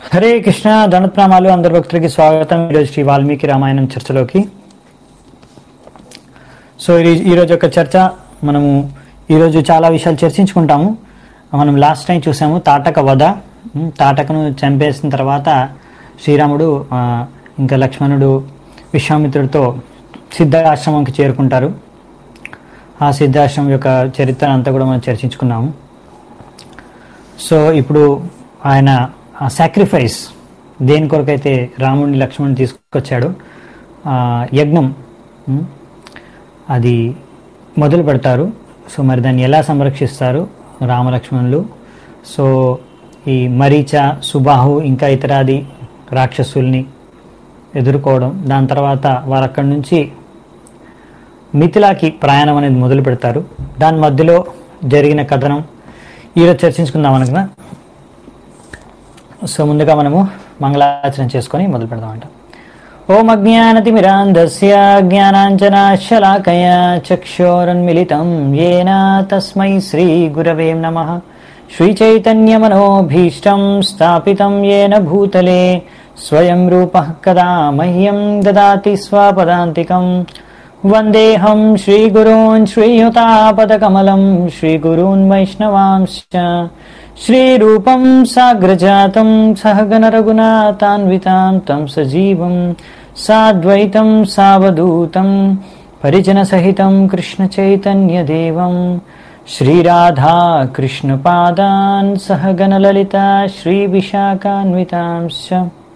హరే కృష్ణ దండప్రామాలు అందరి భక్తులకి స్వాగతం ఈరోజు శ్రీ వాల్మీకి రామాయణం చర్చలోకి సో ఈ- ఈరోజు యొక్క చర్చ మనము ఈరోజు చాలా విషయాలు చర్చించుకుంటాము మనం లాస్ట్ టైం చూసాము తాటక వధ ఉమ్, తాటకను చంపేసిన తర్వాత శ్రీరాముడు ఆ, ఇంకా లక్ష్మణుడు విశ్వామిత్రుడితో సిద్ధాశ్రమంకి చేరుకుంటారు ఆ సిద్ధాశ్రమం యొక్క చరిత్ర అంతా కూడా మనం చర్చించుకున్నాము సో ఇప్పుడు ఆయన ఆ సాక్రిఫైస్ దేని కొరకైతే రాముడిని లక్ష్మణుని తీసుకొచ్చాడో ఆ యజ్ఞం ఉమ్, అది మొదలు పెడతారు సో మరి దాన్ని ఎలా సంరక్షిస్తారు రామలక్ష్మణులు సో ఈ మరీచ సుబాహు ఇంకా ఇతరాది రాక్షసుల్ని ఎదుర్కోవడం దాని తర్వాత వారు అక్కడి నుంచి మిథిలాకి ప్రయాణం అనేది మొదలు పెడతారు దాని మధ్యలో జరిగిన కథనం ఈరోజు చర్చించుకుందాం అనుకున్నా సో ముందుగా మనము మంగళాచరణ చేసుకొని మొదలు పెడదామంట ఓం అజ్ఞానతిమిరాంధస్య జ్ఞానాంజనాశలాకయ చక్షోరన్మిళితం ఏన తస్మై శ్రీ గురవే నమ శ్రీచైతన్యమనోభీష్టం స్థాపితం ఏన భూతలే స్వయం రూప కదా మహ్యం దదాతి స్వపదాంతికం వందేహం శ్రీగురూన్ శ్రీయుతాపదకమలం శ్రీగురూన్ వైష్ణవాంశ్చ శ్రీరూపం సాగ్రజాతం సహగణరఘునాథాన్వితాం తం సజీవం సాద్వైతం సావధూతం పరిజనసహితం కృష్ణచైతన్యదేవం శ్రీరాధా కృష్ణపాదాన్ సహగణలలిత శ్రీవిశాఖాన్వితాంశ్చ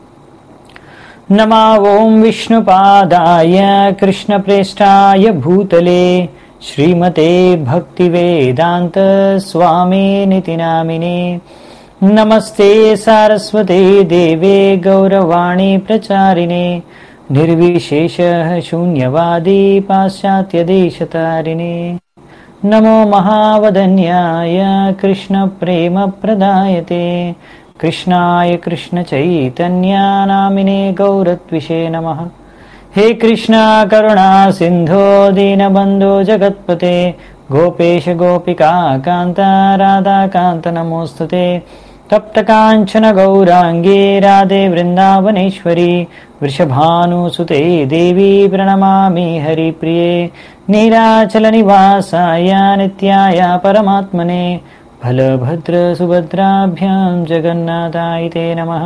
नमा ॐ विष्णुपादाय कृष्णप्रेष्ठाय भूतले श्रीमते भक्तिवेदान्त स्वामिनिति नामिने नमस्ते सारस्वते देवे गौरवाणी प्रचारिणे निर्विशेषः शून्यवादी पाश्चात्यदेशतारिणे नमो महावदन्याय कृष्णप्रेमप्रदायते कृष्णाय कृष्णचैतन्यानामिने गौरत्विषे नमः हे कृष्णा करुणा सिन्धो दीनबन्धो जगत्पते गोपेश गोपिका कान्ता राधाकान्त नमोऽस्तु ते तप्तकाञ्चन गौराङ्गे राधे वृन्दावनेश्वरी वृषभानुसुते देवी प्रणमामि हरिप्रिये नीराचलनिवासाय नित्याय परमात्मने फलभद्रसुभद्राभ्यां जगन्नाथाय ते नमः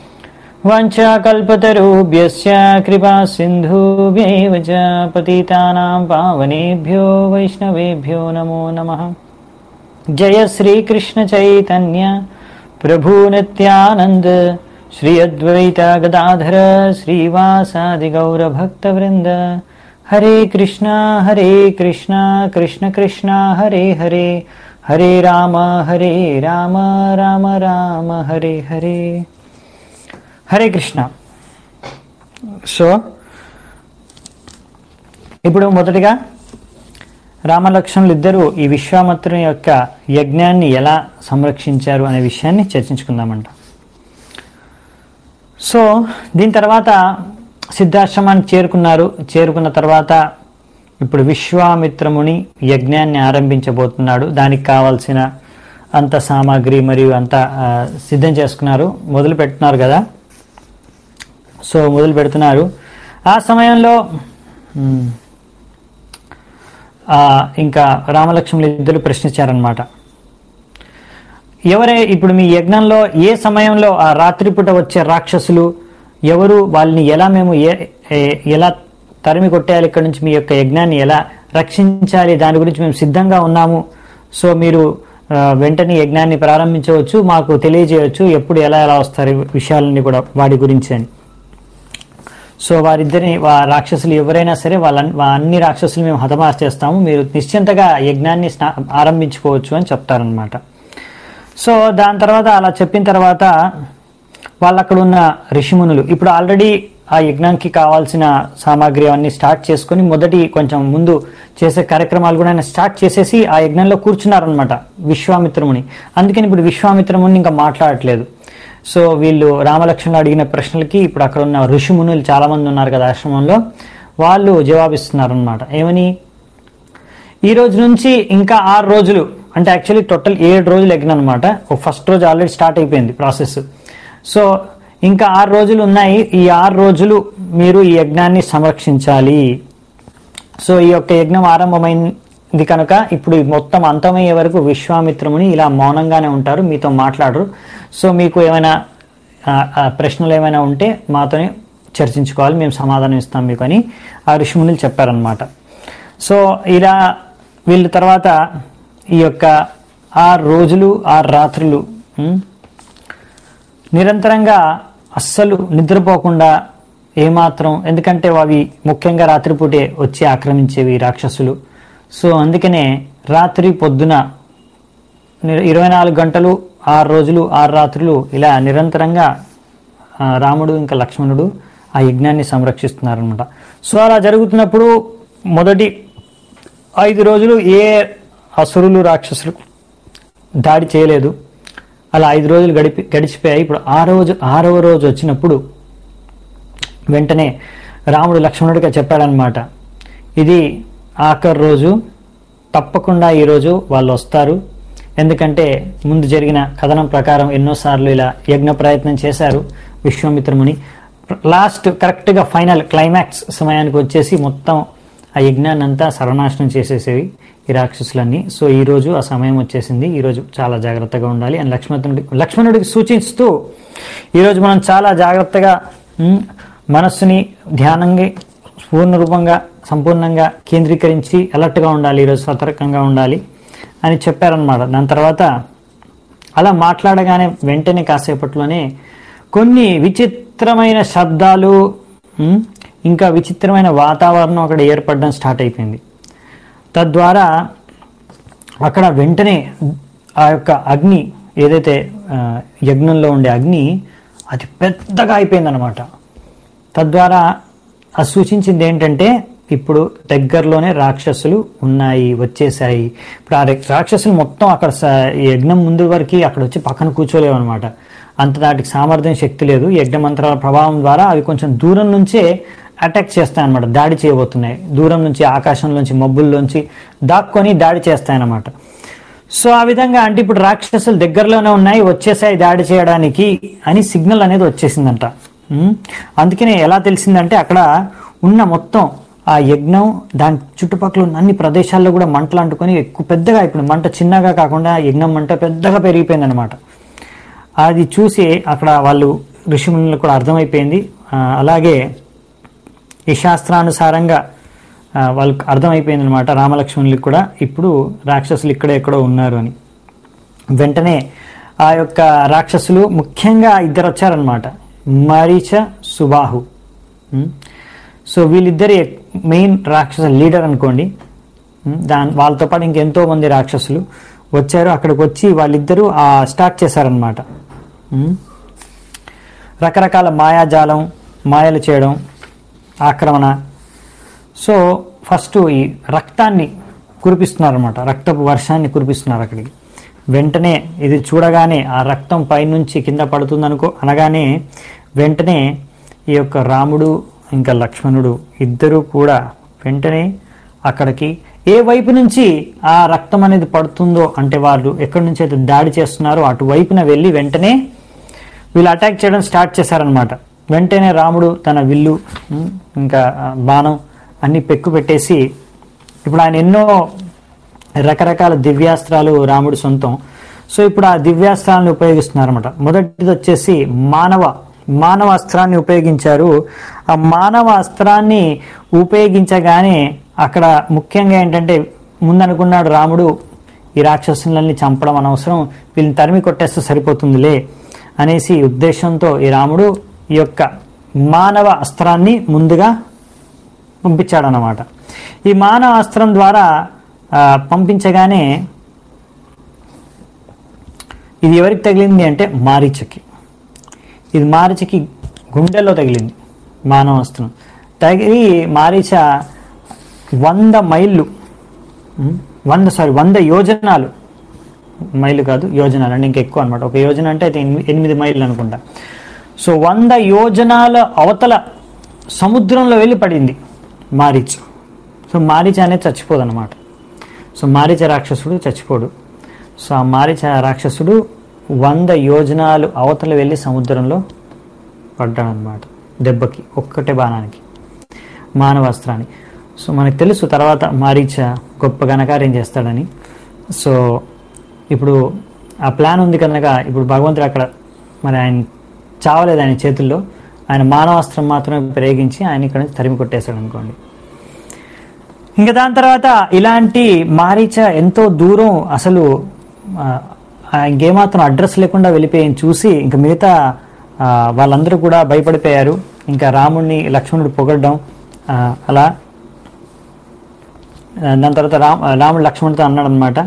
वाञ्छाकल्पतरुभ्यश्च कृपा सिन्धुभ्यैव च पतितानां पावनेभ्यो वैष्णवेभ्यो नमो नमः जय श्रीकृष्णचैतन्य प्रभु नित्यानन्द श्री अद्वैत गदाधर श्रीवासादिगौरभक्तवृन्द हरे कृष्णा हरे कृष्णा कृष्ण कृष्णा हरे हरे हरे राम हरे राम राम राम हरे हरे హరే కృష్ణ సో ఇప్పుడు మొదటిగా రామలక్ష్మణులు ఇద్దరు ఈ విశ్వామిత్రుని యొక్క యజ్ఞాన్ని ఎలా సంరక్షించారు అనే విషయాన్ని చర్చించుకుందామంట సో దీని తర్వాత సిద్ధాశ్రమానికి చేరుకున్నారు చేరుకున్న తర్వాత ఇప్పుడు విశ్వామిత్రముని యజ్ఞాన్ని ఆరంభించబోతున్నాడు దానికి కావాల్సిన అంత సామాగ్రి మరియు అంత ఆ, సిద్ధం చేసుకున్నారు మొదలు పెడుతున్నారు కదా సో మొదలు పెడుతున్నారు ఆ సమయంలో మ్, ఆ, ఇంకా రామలక్ష్మణులు ఇద్దరు ప్రశ్నించారనమాట ఎవరే ఇప్పుడు మీ యజ్ఞంలో ఏ సమయంలో ఆ రాత్రిపూట వచ్చే రాక్షసులు ఎవరు వాళ్ళని ఎలా మేము ఏ- ఏ- ఎలా తరిమి కొట్టేయాలి ఇక్కడ నుంచి మీ యొక్క యజ్ఞాన్ని ఎలా రక్షించాలి దాని గురించి మేము సిద్ధంగా ఉన్నాము సో మీరు ఆ, వెంటనే యజ్ఞాన్ని ప్రారంభించవచ్చు మాకు తెలియజేయవచ్చు ఎప్పుడు ఎలా ఎలా వస్తారు ఈ విషయాలన్నీ కూడా వాటి గురించి అని సో వారిద్దరిని వా రాక్షసులు ఎవరైనా సరే వాళ్ళ వా- అన్ని రాక్షసులు మేము హతమార్ చేస్తాము మీరు నిశ్చింతగా యజ్ఞాన్ని స్నా- ఆరంభించుకోవచ్చు అని చెప్తారనమాట సో దాని తర్వాత అలా చెప్పిన తర్వాత వాళ్ళు అక్కడ ఉన్న ఋషిమునులు ఇప్పుడు ఆల్రెడీ ఆ యజ్ఞానికి కావాల్సిన సామాగ్రి అవన్నీ స్టార్ట్ చేసుకొని మొదటి కొంచెం ముందు చేసే కార్యక్రమాలు కూడా ఆయన స్టార్ట్ చేసేసి ఆ యజ్ఞంలో కూర్చున్నారనమాట విశ్వామిత్రముని అందుకని ఇప్పుడు విశ్వామిత్రముని ఇంకా మాట్లాడట్లేదు సో వీళ్ళు రామలక్ష్మణులు అడిగిన ప్రశ్నలకి ఇప్పుడు అక్కడ ఉన్న ఋషిమునులు చాలా మంది ఉన్నారు కదా ఆశ్రమంలో వాళ్ళు జవాబిస్తున్నారు అనమాట ఏమని ఈ రోజు నుంచి ఇంకా ఆరు రోజులు అంటే యాక్చువల్లీ టోటల్ ఏడు రోజులు యజ్ఞం అనమాట ఫస్ట్ రోజు ఆల్రెడీ స్టార్ట్ అయిపోయింది ప్రాసెస్ సో ఇంకా ఆరు రోజులు ఉన్నాయి ఈ ఆరు రోజులు మీరు ఈ యజ్ఞాన్ని సంరక్షించాలి సో ఈ యొక్క యజ్ఞం ఆరంభమైంది కనుక ఇప్పుడు ఈ మొత్తం అంతమయ్యే వరకు విశ్వామిత్రముని ఇలా మౌనంగానే ఉంటారు మీతో మాట్లాడరు సో మీకు ఏమైనా ఆ, ఆ, ప్రశ్నలు ఏమైనా ఉంటే మాతోనే చర్చించుకోవాలి మేము సమాధానం ఇస్తాం మీకు అని ఆ ఋషిమునులు చెప్పారనమాట సో ఇలా వీళ్ళ తర్వాత ఈ యొక్క ఆరు రోజులు ఆరు రాత్రులు ఉం, నిరంతరంగా అస్సలు నిద్రపోకుండా ఏమాత్రం ఎందుకంటే అవి ముఖ్యంగా రాత్రిపూటే వచ్చి ఆక్రమించేవి ఈ రాక్షసులు సో అందుకనే రాత్రి పొద్దున ని- ఇరవై నాలుగు గంటలు ఆరు రోజులు ఆరు రాత్రులు ఇలా నిరంతరంగా ఆ, రాముడు ఇంకా లక్ష్మణుడు ఆ యజ్ఞాన్ని సంరక్షిస్తున్నారనమాట సో అలా జరుగుతున్నప్పుడు మొదటి ఐదు రోజులు ఏ అసురులు రాక్షసులు దాడి చేయలేదు అలా ఐదు రోజులు గడిపి గడిచిపోయాయి ఇప్పుడు ఆ రోజు ఆరవ రోజు వచ్చినప్పుడు వెంటనే రాముడు లక్ష్మణుడిగా చెప్పాడనమాట ఇది ఆఖరి రోజు తప్పకుండా ఈరోజు వాళ్ళు వస్తారు ఎందుకంటే ముందు జరిగిన కథనం ప్రకారం ఎన్నోసార్లు ఇలా యజ్ఞ ప్రయత్నం చేశారు విశ్వామిత్రముని లాస్ట్ కరెక్ట్గా ఫైనల్ క్లైమాక్స్ సమయానికి వచ్చేసి మొత్తం ఆ యజ్ఞాన్ని అంతా సర్వనాశనం చేసేసేవి ఈ రాక్షసులన్నీ సో ఈ రోజు ఆ సమయం వచ్చేసింది ఈ రోజు చాలా జాగ్రత్తగా ఉండాలి అని లక్ష్మణుడి లక్ష్మణుడికి సూచిస్తూ ఈరోజు మనం చాలా జాగ్రత్తగా ఉమ్, మనస్సుని ధ్యానంగా పూర్ణ రూపంగా సంపూర్ణంగా కేంద్రీకరించి అలర్ట్గా ఉండాలి ఈరోజు సతర్కంగా ఉండాలి అని చెప్పారనమాట దాని తర్వాత అలా మాట్లాడగానే వెంటనే కాసేపట్లోనే కొన్ని విచిత్రమైన శబ్దాలు ఉమ్, ఇంకా విచిత్రమైన వాతావరణం అక్కడ ఏర్పడడం స్టార్ట్ అయిపోయింది తద్వారా అక్కడ వెంటనే ఆ యొక్క అగ్ని ఏదైతే ఆ, యజ్ఞంలో ఉండే అగ్ని అది పెద్దగా అయిపోయిందనమాట తద్వారా అది సూచించింది ఏంటంటే ఇప్పుడు దగ్గరలోనే రాక్షసులు ఉన్నాయి వచ్చేసాయి ఇప్పుడు ఆ రా- రాక్షసులు మొత్తం అక్కడ స- ఈ యజ్ఞం ముందు వరకు అక్కడ వచ్చి పక్కన కూర్చోలేవు అనమాట అంత దాటికి సామర్థ్యం శక్తి లేదు యజ్ఞ మంత్రాల ప్రభావం ద్వారా అవి కొంచెం దూరం నుంచే అటాక్ చేస్తాయి అనమాట దాడి చేయబోతున్నాయి దూరం నుంచి ఆకాశంలోంచి మబ్బుల్లోంచి దాక్కొని దాడి చేస్తాయన్నమాట సో ఆ విధంగా అంటే ఇప్పుడు రాక్షసులు దగ్గరలోనే ఉన్నాయి వచ్చేసాయి దాడి చేయడానికి అని సిగ్నల్ అనేది వచ్చేసిందంట ఉమ్, అందుకనే ఎలా తెలిసిందంటే అక్కడ ఉన్న మొత్తం ఆ యజ్ఞం దాని చుట్టుపక్కల ఉన్న అన్ని ప్రదేశాల్లో కూడా మంటలు అంటుకొని ఎక్కువ పెద్దగా ఇప్పుడు మంట చిన్నగా కాకుండా యజ్ఞం మంట పెద్దగా పెరిగిపోయింది అనమాట అది చూసి అక్కడ వాళ్ళు ఋషిమునులకు కూడా అర్థమైపోయింది ఆ, అలాగే ఈ శాస్త్రానుసారంగా ఆ, వాళ్ళకి అర్థమైపోయింది అనమాట రామలక్ష్మణులకు కూడా ఇప్పుడు రాక్షసులు ఇక్కడ ఎక్కడో ఉన్నారు అని వెంటనే ఆ యొక్క రాక్షసులు ముఖ్యంగా ఇద్దరు వచ్చారనమాట మరీచ సుబాహు ఉమ్. సో వీళ్ళిద్దరి మెయిన్ రాక్షస లీడర్ అనుకోండి ఉమ్, దాని వాళ్ళతో పాటు ఇంకెంతో మంది రాక్షసులు వచ్చారు అక్కడికి వచ్చి వాళ్ళిద్దరూ ఆ స్టార్ట్ చేశారనమాట ఉమ్. రకరకాల మాయాజాలం మాయలు చేయడం ఆక్రమణ సో ఫస్ట్ ఈ రక్తాన్ని కురిపిస్తున్నారనమాట రక్తపు వర్షాన్ని కురిపిస్తున్నారు అక్కడికి వెంటనే ఇది చూడగానే ఆ రక్తం పైనుంచి కింద పడుతుందనుకో అనగానే వెంటనే ఈ యొక్క రాముడు ఇంకా లక్ష్మణుడు ఇద్దరూ కూడా వెంటనే అక్కడికి ఏ వైపు నుంచి ఆ రక్తం అనేది పడుతుందో అంటే వాళ్ళు ఎక్కడి నుంచి అయితే దాడి చేస్తున్నారో అటువైపున వెళ్ళి వెంటనే వీళ్ళు అటాక్ చేయడం స్టార్ట్ చేశారనమాట వెంటనే రాముడు తన విల్లు ఉమ్, ఇంకా ఆ, బాణం అన్ని పెక్కు పెట్టేసి ఇప్పుడు ఆయన ఎన్నో రకరకాల దివ్యాస్త్రాలు రాముడి సొంతం సో ఇప్పుడు ఆ దివ్యాస్త్రాలను ఉపయోగిస్తున్నారన్నమాట మొదటిది వచ్చేసి మానవ మానవ అస్త్రాన్ని ఉపయోగించారు ఆ మానవ అస్త్రాన్ని ఉపయోగించగానే అక్కడ ముఖ్యంగా ఏంటంటే ముందనుకున్నాడు రాముడు ఈ రాక్షసులని చంపడం అనవసరం వీళ్ళని తరిమి కొట్టేస్తే సరిపోతుందిలే అనేసి ఉద్దేశంతో ఈ రాముడు ఈ యొక్క మానవ అస్త్రాన్ని ముందుగా పంపించాడనమాట ఈ మానవ అస్త్రం ద్వారా ఆ, పంపించగానే ఇది ఎవరికి తగిలింది అంటే మారీచకి ఇది మారీచకి గుండెల్లో తగిలింది మానవ అస్త్రం తగిలి మారీచ వంద మైళ్ళు ఉమ్, వంద సారీ వంద యోజనాలు మైలు కాదు యోజనాలు అంటే ఇంకా ఎక్కువ అనమాట ఒక యోజన అంటే అయితే ఎనిమి- ఎనిమిది మైళ్ళు అనుకుంటా సో వంద యోజనాల అవతల సముద్రంలో వెళ్ళి పడింది మారీచ్ సో మారీచ అనేది చచ్చిపోదు అనమాట సో మారీచ రాక్షసుడు చచ్చిపోడు సో ఆ మారీచ రాక్షసుడు వంద యోజనాలు అవతల వెళ్ళి సముద్రంలో పడ్డాడనమాట దెబ్బకి ఒక్కటే బాణానికి మానవాస్త్రాన్ని సో మనకు తెలుసు తర్వాత మారీచ గొప్ప ఘనకార్యం చేస్తాడని సో ఇప్పుడు ఆ ప్లాన్ ఉంది కనుక ఇప్పుడు భగవంతుడు అక్కడ మరి ఆయన చావలేదు ఆయన చేతుల్లో ఆయన మానవాస్త్రం మాత్రమే ప్రయోగించి ఆయన ఇక్కడ నుంచి తరిమి కొట్టేశాడు అనుకోండి ఇంకా దాని తర్వాత ఇలాంటి మారీచ ఎంతో దూరం అసలు ఆ, ఆ ఇంకేమాత్రం అడ్రస్ లేకుండా వెళ్ళిపోయి చూసి ఇంకా మిగతా ఆ, వాళ్ళందరూ కూడా భయపడిపోయారు ఇంకా రాముడిని లక్ష్మణుడు పొగడ్డం ఆ, అలా ఆ, దాని తర్వాత రామ్ రాముడు లక్ష్మణుడితో అన్నాడు అనమాట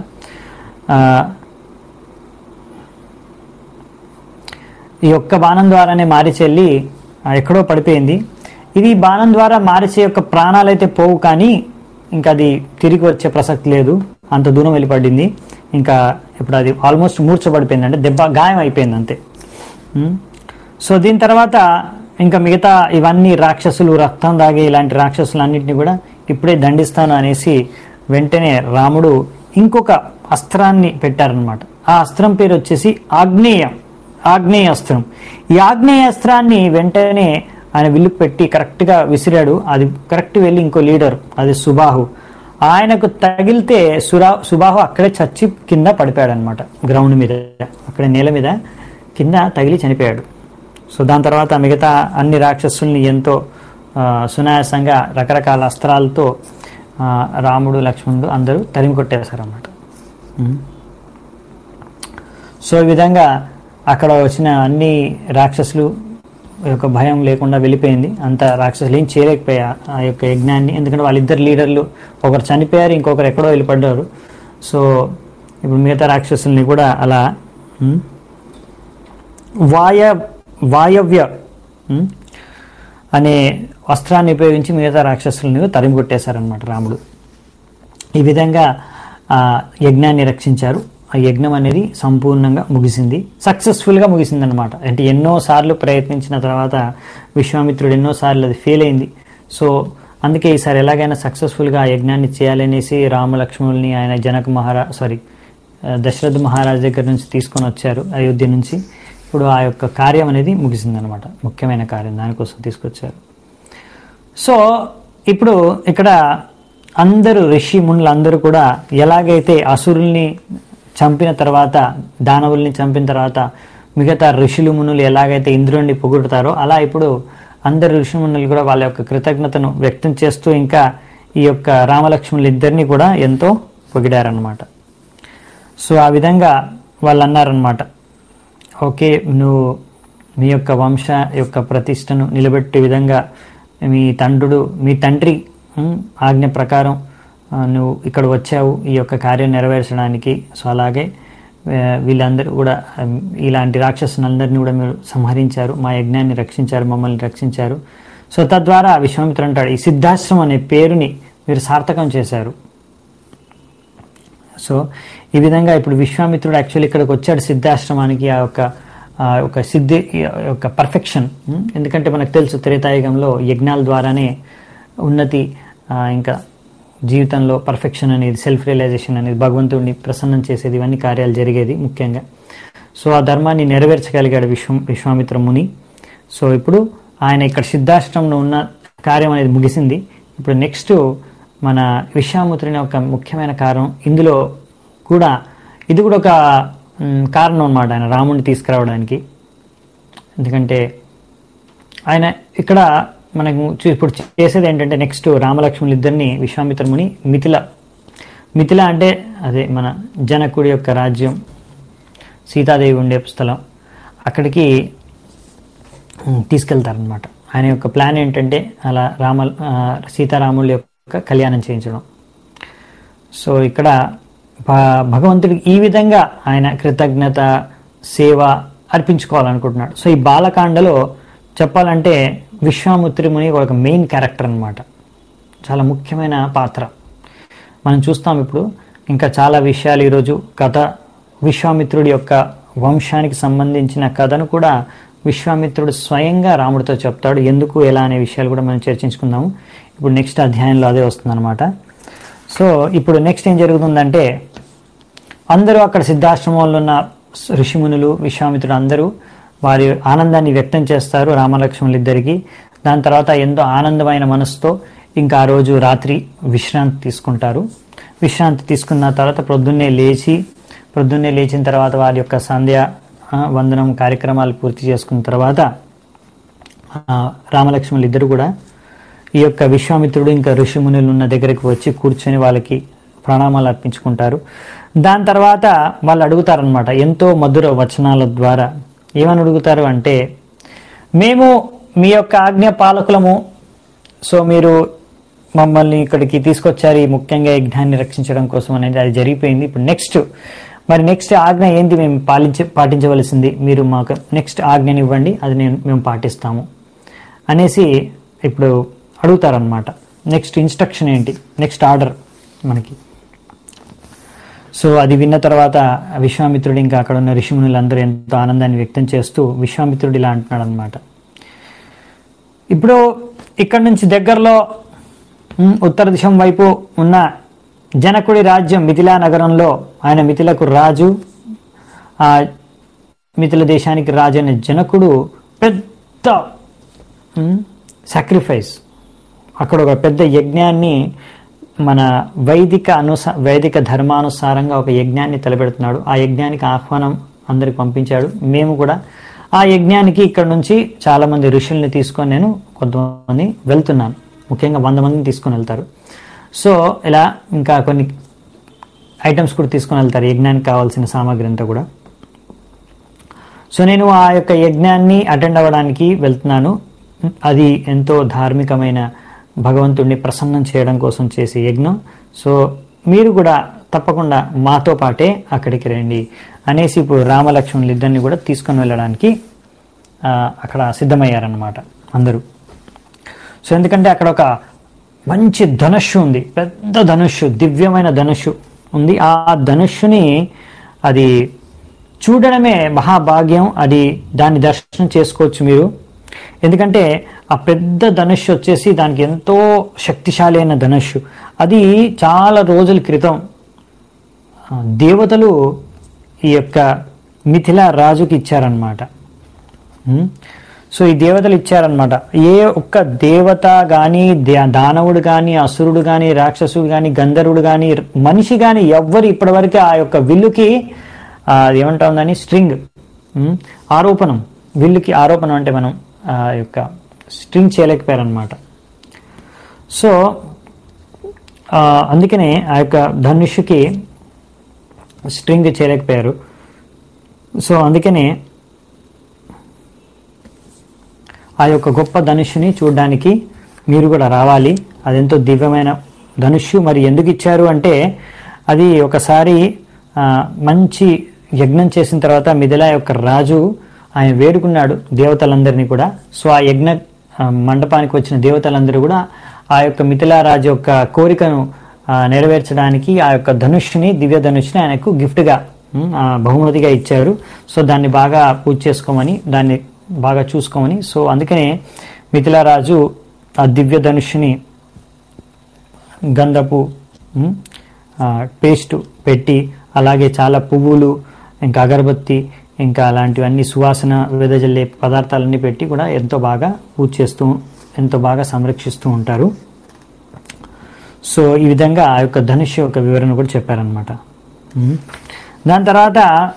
ఈ ఒక్క బాణం ద్వారానే మారిచెల్లి ఆ, ఎక్కడో పడిపోయింది ఇది బాణం ద్వారా మారిచే యొక్క ప్రాణాలు అయితే పోవు కానీ ఇంకా అది తిరిగి వచ్చే ప్రసక్తి లేదు అంత దూరం వెళ్ళి పడింది ఇంకా ఇప్పుడు అది ఆల్మోస్ట్ మూర్చబడిపోయింది అంటే దెబ్బ గాయం అయిపోయింది అంతే ఉమ్. సో దీని తర్వాత ఇంకా మిగతా ఇవన్నీ రాక్షసులు రక్తం దాగే ఇలాంటి రాక్షసులన్నింటినీ కూడా ఇప్పుడే దండిస్తాను అనేసి వెంటనే రాముడు ఇంకొక అస్త్రాన్ని పెట్టారనమాట ఆ అస్త్రం పేరు వచ్చేసి ఆగ్నేయం ఆగ్నేయ అస్త్రం ఈ ఆగ్నేయ అస్త్రాన్ని వెంటనే ఆయన విల్లు పెట్టి కరెక్ట్గా విసిరాడు అది కరెక్ట్ వెళ్ళి ఇంకో లీడర్ అది సుబాహు ఆయనకు తగిలితే సురా సుబాహు అక్కడే చచ్చి కింద పడిపోయాడు అనమాట గ్రౌండ్ మీద అక్కడ నేల మీద కింద తగిలి చనిపోయాడు సో దాని తర్వాత మిగతా అన్ని రాక్షసుల్ని ఎంతో ఆ, సునాయాసంగా రకరకాల అస్త్రాలతో ఆ, రాముడు లక్ష్మణుడు అందరూ తరిమి కొట్టేశారన్నమాట ఉమ్. సో ఈ విధంగా అక్కడ వచ్చిన అన్ని రాక్షసులు యొక్క భయం లేకుండా వెళ్ళిపోయింది అంత రాక్షసులు ఏం చేయలేకపోయా ఆ యొక్క యజ్ఞాన్ని ఎందుకంటే వాళ్ళిద్దరు లీడర్లు ఒకరు చనిపోయారు ఇంకొకరు ఎక్కడో వెళ్ళిపడ్డారు సో ఇప్పుడు మిగతా రాక్షసుల్ని కూడా అలా ఉమ్, వాయ వాయవ్య ఉమ్, అనే వస్త్రాన్ని ఉపయోగించి మిగతా రాక్షసులను తరిమి కొట్టేశారనమాట రాముడు ఈ విధంగా ఆ యజ్ఞాన్ని రక్షించారు ఆ యజ్ఞం అనేది సంపూర్ణంగా ముగిసింది సక్సెస్ఫుల్గా ముగిసింది అనమాట అంటే ఎన్నో సార్లు ప్రయత్నించిన తర్వాత విశ్వామిత్రుడు ఎన్నో సార్లు అది ఫెయిల్ అయింది సో అందుకే ఈసారి ఎలాగైనా సక్సెస్ఫుల్గా ఆ యజ్ఞాన్ని చేయాలనేసి రామ లక్ష్మణుల్ని ఆయన జనక మహారా సారీ దశరథ మహారాజ్ దగ్గర నుంచి తీసుకొని వచ్చారు అయోధ్య నుంచి ఇప్పుడు ఆ యొక్క కార్యం అనేది ముగిసిందనమాట ముఖ్యమైన కార్యం దానికోసం తీసుకొచ్చారు సో ఇప్పుడు ఇక్కడ అందరూ ఋషి మునులు అందరూ కూడా ఎలాగైతే అసురుల్ని చంపిన తర్వాత దానవుల్ని చంపిన తర్వాత మిగతా ఋషులు మునులు ఎలాగైతే ఇంద్రుడిని పొగుడుతారో అలా ఇప్పుడు అందరు ఋషి మునులు కూడా వాళ్ళ యొక్క కృతజ్ఞతను వ్యక్తం చేస్తూ ఇంకా ఈ యొక్క రామలక్ష్మణులు ఇద్దరిని కూడా ఎంతో పొగిడారనమాట సో ఆ విధంగా వాళ్ళు అన్నారనమాట ఓకే నువ్వు మీ యొక్క వంశ యొక్క ప్రతిష్టను నిలబెట్టే విధంగా మీ తండ్రుడు మీ తండ్రి ఉమ్, ఆజ్ఞ ప్రకారం ఆ, నువ్వు ఇక్కడ వచ్చావు ఈ యొక్క కార్యం నెరవేర్చడానికి సో అలాగే ఆ, వీళ్ళందరూ కూడా ఆ, ఇలాంటి రాక్షసులందరినీ కూడా మీరు సంహరించారు మా యజ్ఞాన్ని రక్షించారు మమ్మల్ని రక్షించారు సో తద్వారా విశ్వామిత్రుడు అంటాడు ఈ సిద్ధాశ్రమం అనే పేరుని మీరు సార్థకం చేశారు సో ఈ విధంగా ఇప్పుడు విశ్వామిత్రుడు యాక్చువల్లీ ఇక్కడికి వచ్చాడు సిద్ధాశ్రమానికి ఆ యొక్క ఆ యొక్క సిద్ధి ఆ యొక్క పర్ఫెక్షన్ ఎందుకంటే మనకు తెలుసు త్రేతాయుగంలో యజ్ఞాల ద్వారానే ఉన్నతి ఆ, ఇంకా జీవితంలో పర్ఫెక్షన్ అనేది సెల్ఫ్ రియలైజేషన్ అనేది భగవంతుడిని ప్రసన్నం చేసేది ఇవన్నీ కార్యాలు జరిగేది ముఖ్యంగా సో ఆ ధర్మాన్ని నెరవేర్చగలిగాడు విశ్వం విశ్వామిత్ర ముని సో ఇప్పుడు ఆయన ఇక్కడ సిద్ధాశ్రమంలో ఉన్న కార్యం అనేది ముగిసింది ఇప్పుడు నెక్స్ట్ మన విశ్వామిత్రుని ఒక ముఖ్యమైన కారణం ఇందులో కూడా ఇది కూడా ఒక మ్, కారణం అన్నమాట ఆయన రాముడిని తీసుకురావడానికి ఎందుకంటే ఆయన ఇక్కడ మనకు చూ- ఇప్పుడు చేసేది ఏంటంటే నెక్స్ట్ రామలక్ష్మణులు ఇద్దరిని విశ్వామిత్రముని మిథిల మిథిల అంటే అదే మన జనకుడి యొక్క రాజ్యం సీతాదేవి ఉండే స్థలం అక్కడికి ఉమ్, తీసుకెళ్తారనమాట ఆయన యొక్క ప్లాన్ ఏంటంటే అలా రామ ఆ, సీతారాముల యొక్క కళ్యాణం చేయించడం సో ఇక్కడ భ- భగవంతుడికి ఈ విధంగా ఆయన కృతజ్ఞత సేవ అర్పించుకోవాలనుకుంటున్నాడు సో ఈ బాలకాండలో చెప్పాలంటే విశ్వామిత్రి ముని ఒక మెయిన్ క్యారెక్టర్ అన్నమాట చాలా ముఖ్యమైన పాత్ర మనం చూస్తాం ఇప్పుడు ఇంకా చాలా విషయాలు ఈరోజు కథ విశ్వామిత్రుడి యొక్క వంశానికి సంబంధించిన కథను కూడా విశ్వామిత్రుడు స్వయంగా రాముడితో చెప్తాడు ఎందుకు ఎలా అనే విషయాలు కూడా మనం చర్చించుకుందాము ఇప్పుడు నెక్స్ట్ అధ్యాయంలో అదే వస్తుందన్నమాట సో ఇప్పుడు నెక్స్ట్ ఏం జరుగుతుందంటే అందరూ అక్కడ సిద్ధాశ్రమంలో ఉన్న ఋషిమునులు విశ్వామిత్రుడు అందరూ వారి ఆనందాన్ని వ్యక్తం చేస్తారు రామలక్ష్మణులు ఇద్దరికి దాని తర్వాత ఎంతో ఆనందమైన మనసుతో ఇంకా ఆ రోజు రాత్రి విశ్రాంతి తీసుకుంటారు విశ్రాంతి తీసుకున్న తర్వాత ప్రొద్దున్నే లేచి ప్రొద్దున్నే లేచిన తర్వాత వారి యొక్క సంధ్య ఆ, వందనం కార్యక్రమాలు పూర్తి చేసుకున్న తర్వాత ఆ, రామలక్ష్మణులు ఇద్దరు కూడా ఈ యొక్క విశ్వామిత్రుడు ఇంకా ఋషిమునులు ఉన్న దగ్గరికి వచ్చి కూర్చొని వాళ్ళకి ప్రణామాలు అర్పించుకుంటారు దాని తర్వాత వాళ్ళు అడుగుతారనమాట ఎంతో మధుర వచనాల ద్వారా ఏమని అడుగుతారు అంటే మేము మీ యొక్క ఆజ్ఞ పాలకులము సో మీరు మమ్మల్ని ఇక్కడికి తీసుకొచ్చారు ఈ ముఖ్యంగా యజ్ఞాన్ని రక్షించడం కోసం అనేది అది జరిగిపోయింది ఇప్పుడు నెక్స్ట్ మరి నెక్స్ట్ ఆజ్ఞ ఏంటి మేము పాలించ పాటించవలసింది మీరు మాకు నెక్స్ట్ ఆజ్ఞని ఇవ్వండి అది నేను మేము పాటిస్తాము అనేసి ఇప్పుడు అడుగుతారనమాట నెక్స్ట్ ఇన్స్ట్రక్షన్ ఏంటి నెక్స్ట్ ఆర్డర్ మనకి సో అది విన్న తర్వాత విశ్వామిత్రుడు ఇంకా అక్కడ ఉన్న ఋషిమునులందరూ ఎంతో ఆనందాన్ని వ్యక్తం చేస్తూ విశ్వామిత్రుడు ఇలా అంటున్నాడు అనమాట ఇప్పుడు ఇక్కడ నుంచి దగ్గరలో ఉమ్, ఉత్తర దిశం వైపు ఉన్న జనకుడి రాజ్యం మిథిలా నగరంలో ఆయన మిథిలకు రాజు ఆ మిథిల దేశానికి రాజు అయిన జనకుడు పెద్ద సాక్రిఫైస్ అక్కడ ఒక పెద్ద యజ్ఞాన్ని మన వైదిక అనుసా వైదిక ధర్మానుసారంగా ఒక యజ్ఞాన్ని తలపెడుతున్నాడు ఆ యజ్ఞానికి ఆహ్వానం అందరికి పంపించాడు మేము కూడా ఆ యజ్ఞానికి ఇక్కడ నుంచి చాలా మంది ఋషుల్ని తీసుకొని నేను కొంతమంది వెళ్తున్నాను ముఖ్యంగా వంద మందిని తీసుకొని వెళ్తారు సో ఇలా ఇంకా కొన్ని ఐటమ్స్ కూడా తీసుకొని వెళ్తారు యజ్ఞానికి కావాల్సిన సామాగ్రి అంతా కూడా సో నేను ఆ యొక్క యజ్ఞాన్ని అటెండ్ అవ్వడానికి వెళ్తున్నాను అది ఎంతో ధార్మికమైన భగవంతుడిని ప్రసన్నం చేయడం కోసం చేసే యజ్ఞం సో మీరు కూడా తప్పకుండా మాతో పాటే అక్కడికి రండి అనేసి ఇప్పుడు రామలక్ష్మణులు ఇద్దరిని కూడా తీసుకొని వెళ్ళడానికి ఆ, అక్కడ సిద్ధమయ్యారన్నమాట అందరూ సో ఎందుకంటే అక్కడ ఒక మంచి ధనుష్షు ఉంది పెద్ద ధనుష్షు దివ్యమైన ధనుష్షు ఉంది ఆ ధనుష్షుని అది చూడడమే మహాభాగ్యం అది దాన్ని దర్శనం చేసుకోవచ్చు మీరు ఎందుకంటే ఆ పెద్ద ధనుష్షు వచ్చేసి దానికి ఎంతో శక్తిశాలి అయిన ధనుష్షు అది చాలా రోజుల క్రితం ఆ, దేవతలు ఈ యొక్క మిథిల రాజుకి ఇచ్చారనమాట ఉమ్. సో ఈ దేవతలు ఇచ్చారనమాట ఏ ఒక్క దేవత కానీ దానవుడు కానీ అసురుడు కానీ రాక్షసుడు కానీ గంధర్వుడు కానీ మనిషి కానీ ఎవ్వరు ఇప్పటివరకు ఆ యొక్క విల్లుకి ఆ, అది ఏమంటా ఉందని స్ట్రింగ్ ఉమ్, ఆరోపణం విల్లుకి ఆరోపణం అంటే మనం ఆ యొక్క స్ట్రింగ్ చేయలేకపోయారనమాట సో ఆ, అందుకనే ఆ యొక్క ధనుష్కి స్ట్రింగ్ చేయలేకపోయారు సో అందుకనే ఆ యొక్క గొప్ప ధనుష్యుని చూడడానికి మీరు కూడా రావాలి అదెంతో దివ్యమైన ధనుష్యు మరి ఎందుకు ఇచ్చారు అంటే అది ఒకసారి ఆ, మంచి యజ్ఞం చేసిన తర్వాత మిథిలా యొక్క రాజు ఆయన వేడుకున్నాడు దేవతలందరినీ కూడా సో ఆ యజ్ఞ ఆ, మండపానికి వచ్చిన దేవతలందరూ కూడా ఆ యొక్క మిథిలా రాజు యొక్క కోరికను ఆ, నెరవేర్చడానికి ఆ యొక్క ధనుష్ని దివ్య ధనుష్ని ఆయనకు గిఫ్ట్గా ఉమ్, ఆ, బహుమతిగా ఇచ్చారు సో దాన్ని బాగా పూజ చేసుకోమని దాన్ని బాగా చూసుకోమని సో అందుకనే మిథిలా రాజు ఆ దివ్య ధనుష్ని గంధపు ఉమ్, ఆ, పేస్ట్ పెట్టి అలాగే చాలా పువ్వులు ఇంకా అగరబత్తి ఇంకా అలాంటివన్నీ సువాసన వెదజల్లే పదార్థాలన్నీ పెట్టి కూడా ఎంతో బాగా పూజ చేస్తూ ఎంతో బాగా సంరక్షిస్తూ ఉంటారు సో ఈ విధంగా ఆ యొక్క ధనుష్ యొక్క వివరణ కూడా చెప్పారనమాట ఉమ్. దాని తర్వాత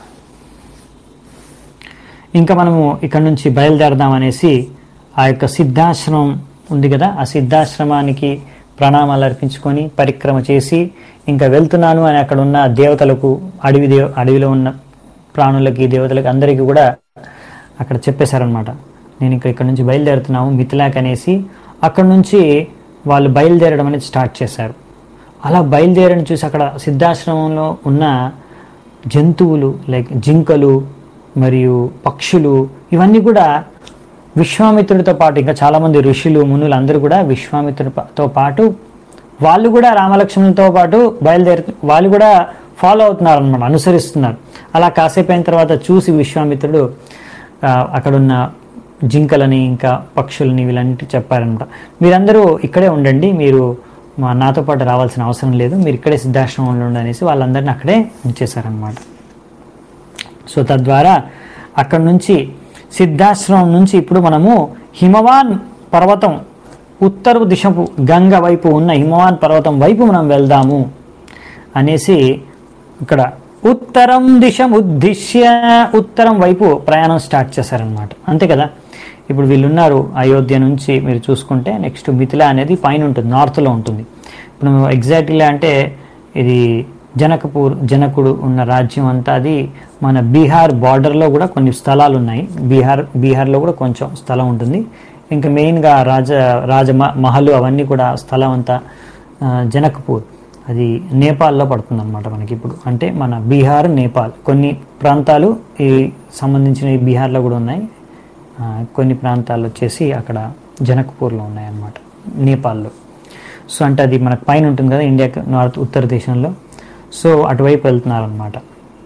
ఇంకా మనము ఇక్కడ నుంచి బయలుదేరదాం అనేసి ఆ యొక్క సిద్ధాశ్రమం ఉంది కదా ఆ సిద్ధాశ్రమానికి ప్రణామాలు అర్పించుకొని పరిక్రమ చేసి ఇంకా వెళ్తున్నాను అని అక్కడ ఉన్న దేవతలకు అడవి దేవ అడవిలో ఉన్న ప్రాణులకి దేవతలకి అందరికీ కూడా అక్కడ చెప్పేశారనమాట నేను ఇంకా ఇక్కడ నుంచి బయలుదేరుతున్నాము మిథిలాక్ అనేసి అక్కడ నుంచి వాళ్ళు బయలుదేరడం అనేది స్టార్ట్ చేశారు అలా బయలుదేరని చూసి అక్కడ సిద్ధాశ్రమంలో ఉన్న జంతువులు లైక్ జింకలు మరియు పక్షులు ఇవన్నీ కూడా విశ్వామిత్రుడితో పాటు ఇంకా చాలామంది ఋషులు మునులు అందరూ కూడా విశ్వామిత్రుడితో పాటు వాళ్ళు కూడా రామలక్ష్మణులతో పాటు బయలుదేరు వాళ్ళు కూడా ఫాలో అవుతున్నారు అనమాట అనుసరిస్తున్నారు అలా కాసేపు అయిన తర్వాత చూసి విశ్వామిత్రుడు ఆ, అక్కడున్న జింకలని ఇంకా పక్షులని వీళ్ళన్నిటి చెప్పారనమాట మీరందరూ ఇక్కడే ఉండండి మీరు మా నాతో పాటు రావాల్సిన అవసరం లేదు మీరు ఇక్కడే సిద్ధాశ్రమంలో ఉండండి అనేసి వాళ్ళందరిని అక్కడే ఉంచేశారనమాట సో తద్వారా అక్కడి నుంచి సిద్ధాశ్రమం నుంచి ఇప్పుడు మనము హిమవాన్ పర్వతం ఉత్తర దిశపు గంగ వైపు ఉన్న హిమవాన్ పర్వతం వైపు మనం వెళ్దాము అనేసి ఇక్కడ ఉత్తరం దిశం ఉద్దిశ్య ఉత్తరం వైపు ప్రయాణం స్టార్ట్ చేశారనమాట అంతే కదా ఇప్పుడు వీళ్ళు ఉన్నారు అయోధ్య నుంచి మీరు చూసుకుంటే నెక్స్ట్ మిథిల అనేది పైన ఉంటుంది నార్త్లో ఉంటుంది ఇప్పుడు ఎగ్జాక్ట్లీ అంటే ఇది జనకపూర్ జనకుడు ఉన్న రాజ్యం అంతా అది మన బీహార్ బార్డర్లో కూడా కొన్ని స్థలాలు ఉన్నాయి బీహార్ బీహార్లో కూడా కొంచెం స్థలం ఉంటుంది ఇంకా మెయిన్గా రాజ రాజ మహల్ అవన్నీ కూడా స్థలం అంతా ఆ, జనకపూర్ అది నేపాల్లో పడుతుంది అనమాట మనకి ఇప్పుడు అంటే మన బీహార్ నేపాల్ కొన్ని ప్రాంతాలు ఈ సంబంధించిన ఈ బీహార్లో కూడా ఉన్నాయి ఆ, కొన్ని ప్రాంతాలు వచ్చేసి అక్కడ జనక్పూర్లో ఉన్నాయి అన్నమాట నేపాల్లో సో అంటే అది మనకు పైన ఉంటుంది కదా ఇండియాకి నార్త్ ఉత్తర దేశంలో సో అటువైపు వెళ్తున్నారు అనమాట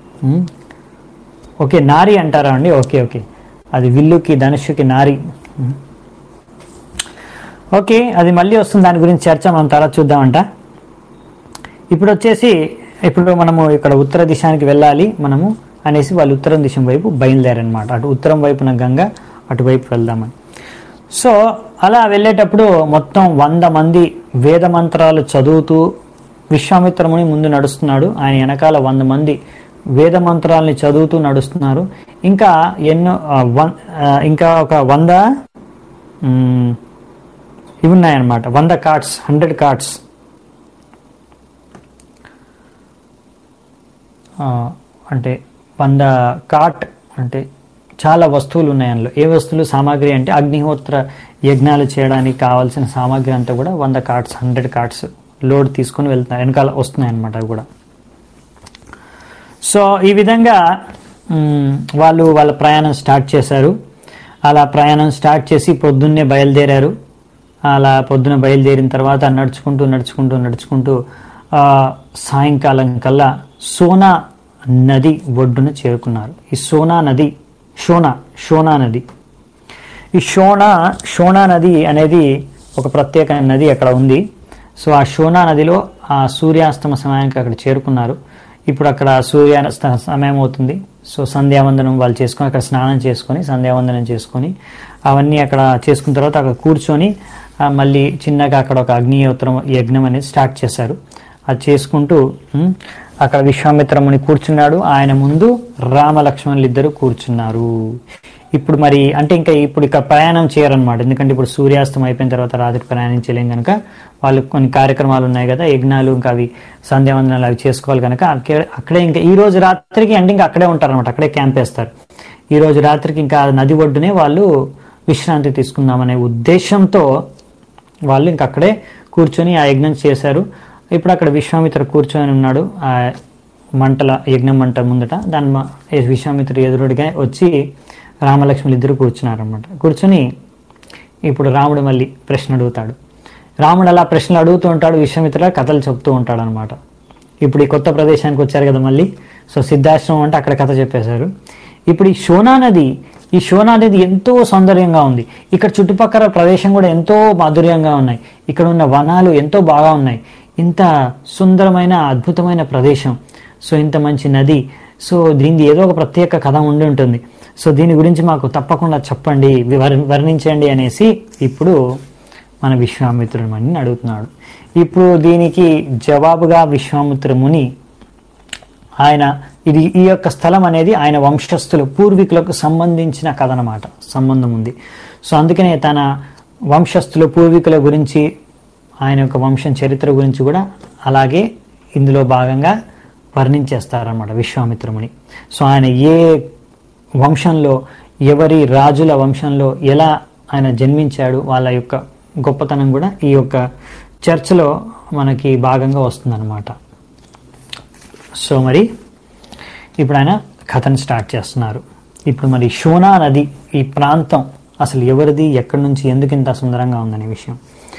ఓకే నారి అంటారా అండి ఓకే ఓకే అది విల్లుకి ధనుష్కి నారి ఉమ్. ఓకే అది మళ్ళీ వస్తుంది దాని గురించి చర్చ మనం తర్వాత చూద్దామంట ఇప్పుడు వచ్చేసి ఇప్పుడు మనము ఇక్కడ ఉత్తర దిశానికి వెళ్ళాలి మనము అనేసి వాళ్ళు ఉత్తరం దిశం వైపు బయలుదేరనమాట అటు ఉత్తరం వైపున గంగ అటువైపు వెళ్దామని సో అలా వెళ్ళేటప్పుడు మొత్తం వంద మంది వేద మంత్రాలు చదువుతూ విశ్వామిత్రముని ముందు నడుస్తున్నాడు ఆయన వెనకాల వంద మంది వేద మంత్రాలని చదువుతూ నడుస్తున్నారు ఇంకా ఎన్నో ఆ, వన్ ఆ, ఇంకా ఒక వంద మ్, ఇవి ఉన్నాయన్నమాట వంద కార్డ్స్ హండ్రెడ్ కార్డ్స్ అంటే వంద కాట్ అంటే చాలా వస్తువులు ఉన్నాయి అందులో ఏ వస్తువులు సామాగ్రి అంటే అగ్నిహోత్ర యజ్ఞాలు చేయడానికి కావాల్సిన సామాగ్రి అంతా కూడా వంద కార్డ్స్ హండ్రెడ్ కార్డ్స్ లోడ్ తీసుకొని వెళ్తున్నారు వెనకాల వస్తున్నాయి అనమాట అవి కూడా సో ఈ విధంగా మ్, వాళ్ళు వాళ్ళ ప్రయాణం స్టార్ట్ చేశారు అలా ప్రయాణం స్టార్ట్ చేసి పొద్దున్నే బయలుదేరారు అలా పొద్దున బయలుదేరిన తర్వాత నడుచుకుంటూ నడుచుకుంటూ నడుచుకుంటూ ఆ, సాయంకాలం కల్లా సోనా నది ఒడ్డున చేరుకున్నారు ఈ సోనా నది షోనా షోనా నది ఈ షోనా షోనా నది అనేది ఒక ప్రత్యేక నది అక్కడ ఉంది సో ఆ షోనా నదిలో ఆ సూర్యాస్తమ సమయానికి అక్కడ చేరుకున్నారు ఇప్పుడు అక్కడ సూర్యాస్త సమయం అవుతుంది సో సంధ్యావందనం వాళ్ళు చేసుకొని అక్కడ స్నానం చేసుకొని సంధ్యావందనం చేసుకొని అవన్నీ అక్కడ చేసుకున్న తర్వాత అక్కడ కూర్చొని ఆ, మళ్ళీ చిన్నగా అక్కడ ఒక అగ్నియోత్తరం యజ్ఞం అనేది స్టార్ట్ చేశారు అది చేసుకుంటూ ఉమ్, అక్కడ విశ్వామిత్రముని కూర్చున్నాడు ఆయన ముందు రామలక్ష్మణులు ఇద్దరు కూర్చున్నారు ఇప్పుడు మరి అంటే ఇంకా ఇప్పుడు ఇక ప్రయాణం చేయరనమాట ఎందుకంటే ఇప్పుడు సూర్యాస్తం అయిపోయిన తర్వాత రాత్రి ప్రయాణం చేయలేం కనుక వాళ్ళు కొన్ని కార్యక్రమాలు ఉన్నాయి కదా యజ్ఞాలు ఇంకా అవి సంధ్యావందనాలు అవి చేసుకోవాలి కనుక అక్కడ- అక్కడే ఇంకా ఈ రోజు రాత్రికి అంటే ఇంకా అక్కడే ఉంటారనమాట అక్కడే క్యాంప్ వేస్తారు ఈ రోజు రాత్రికి ఇంకా నది ఒడ్డునే వాళ్ళు విశ్రాంతి తీసుకుందామనే ఉద్దేశంతో వాళ్ళు ఇంక అక్కడే కూర్చొని ఆ యజ్ఞం చేశారు ఇప్పుడు అక్కడ విశ్వామిత్ర కూర్చొని ఉన్నాడు ఆ మంటల యజ్ఞం మంట ముందట దాని మ- ఈ విశ్వామిత్ర ఎదురుడిగా వచ్చి రామలక్ష్మణులు ఇద్దరు కూర్చున్నారనమాట కూర్చొని ఇప్పుడు రాముడు మళ్ళీ ప్రశ్న అడుగుతాడు రాముడు అలా ప్రశ్నలు అడుగుతూ ఉంటాడు విశ్వామిత్ర కథలు చెప్తూ ఉంటాడు అనమాట ఇప్పుడు ఈ కొత్త ప్రదేశానికి వచ్చారు కదా మళ్ళీ సో సిద్ధాశ్రమం అంటే అక్కడ కథ చెప్పేశారు ఇప్పుడు ఈ షోనా నది ఈ షోనా నది ఎంతో సౌందర్యంగా ఉంది ఇక్కడ చుట్టుపక్కల ప్రదేశం కూడా ఎంతో మాధుర్యంగా ఉన్నాయి ఇక్కడ ఉన్న వనాలు ఎంతో బాగా ఉన్నాయి ఇంత సుందరమైన అద్భుతమైన ప్రదేశం సో ఇంత మంచి నది సో దీనిది ఏదో ఒక ప్రత్యేక కథ ఉండి ఉంటుంది సో దీని గురించి మాకు తప్పకుండా చెప్పండి వర్- వర్ణించండి అనేసి ఇప్పుడు మన విశ్వామిత్రుడు అని అడుగుతున్నాడు ఇప్పుడు దీనికి జవాబుగా విశ్వామిత్ర ముని ఆయన ఇది ఈ యొక్క స్థలం అనేది ఆయన వంశస్థులు పూర్వీకులకు సంబంధించిన కథ అన్నమాట సంబంధం ఉంది సో అందుకనే తన వంశస్థులు పూర్వీకుల గురించి ఆయన యొక్క వంశం చరిత్ర గురించి కూడా అలాగే ఇందులో భాగంగా వర్ణించేస్తారన్నమాట విశ్వామిత్రముని సో ఆయన ఏ వంశంలో ఎవరి రాజుల వంశంలో ఎలా ఆయన జన్మించాడు వాళ్ళ యొక్క గొప్పతనం కూడా ఈ యొక్క చర్చలో మనకి భాగంగా వస్తుందన్నమాట సో మరి ఇప్పుడు ఆయన కథను స్టార్ట్ చేస్తున్నారు ఇప్పుడు మరి షోనా నది ఈ ప్రాంతం అసలు ఎవరిది ఎక్కడి నుంచి ఎందుకు ఇంత సుందరంగా ఉందనే విషయం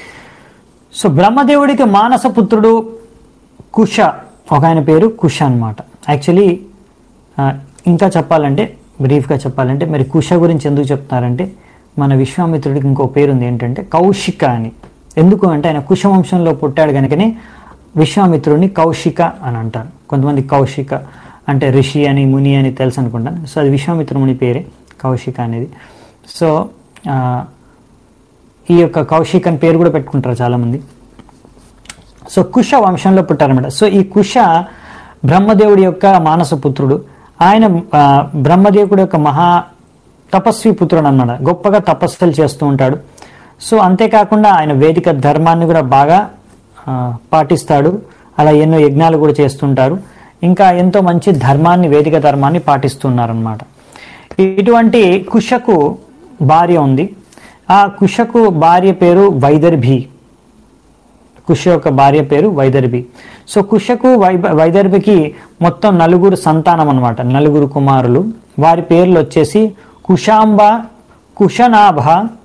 సో బ్రహ్మదేవుడికి మానస పుత్రుడు కుష ఒక ఆయన పేరు కుష అనమాట యాక్చువల్లీ ఇంకా చెప్పాలంటే బ్రీఫ్గా చెప్పాలంటే మరి కుష గురించి ఎందుకు చెప్తున్నారంటే మన విశ్వామిత్రుడికి ఇంకో పేరు ఉంది ఏంటంటే కౌశిక అని ఎందుకు అంటే ఆయన కుష వంశంలో పుట్టాడు కనుకనే విశ్వామిత్రుడిని కౌశిక అని అంటారు కొంతమంది కౌశిక అంటే ఋషి అని ముని అని తెలుసు అనుకుంటాను సో అది విశ్వామిత్ర ముని పేరే కౌశిక అనేది సో ఆ, ఈ యొక్క కౌశిక్ అని పేరు కూడా పెట్టుకుంటారు చాలామంది సో కుష వంశంలో పుట్టారన్నమాట సో ఈ కుష బ్రహ్మదేవుడి యొక్క మానస పుత్రుడు ఆయన ఆ, బ్రహ్మదేవుడి యొక్క మహా తపస్వి పుత్రుడు అన్నమాట గొప్పగా తపస్సులు చేస్తూ ఉంటాడు సో అంతేకాకుండా ఆయన వేదిక ధర్మాన్ని కూడా బాగా ఆ, పాటిస్తాడు అలా ఎన్నో యజ్ఞాలు కూడా చేస్తుంటారు ఇంకా ఎంతో మంచి ధర్మాన్ని వేదిక ధర్మాన్ని పాటిస్తున్నారన్నమాట ఇటువంటి కుషకు భార్య ఉంది ఆ కుషకు భార్య పేరు వైదర్భి కుష యొక్క భార్య పేరు వైదర్భి సో కుషకు వై వైదర్భికి మొత్తం నలుగురు సంతానం అన్నమాట నలుగురు కుమారులు వారి పేర్లు వచ్చేసి కుషాంబ కుషనాభ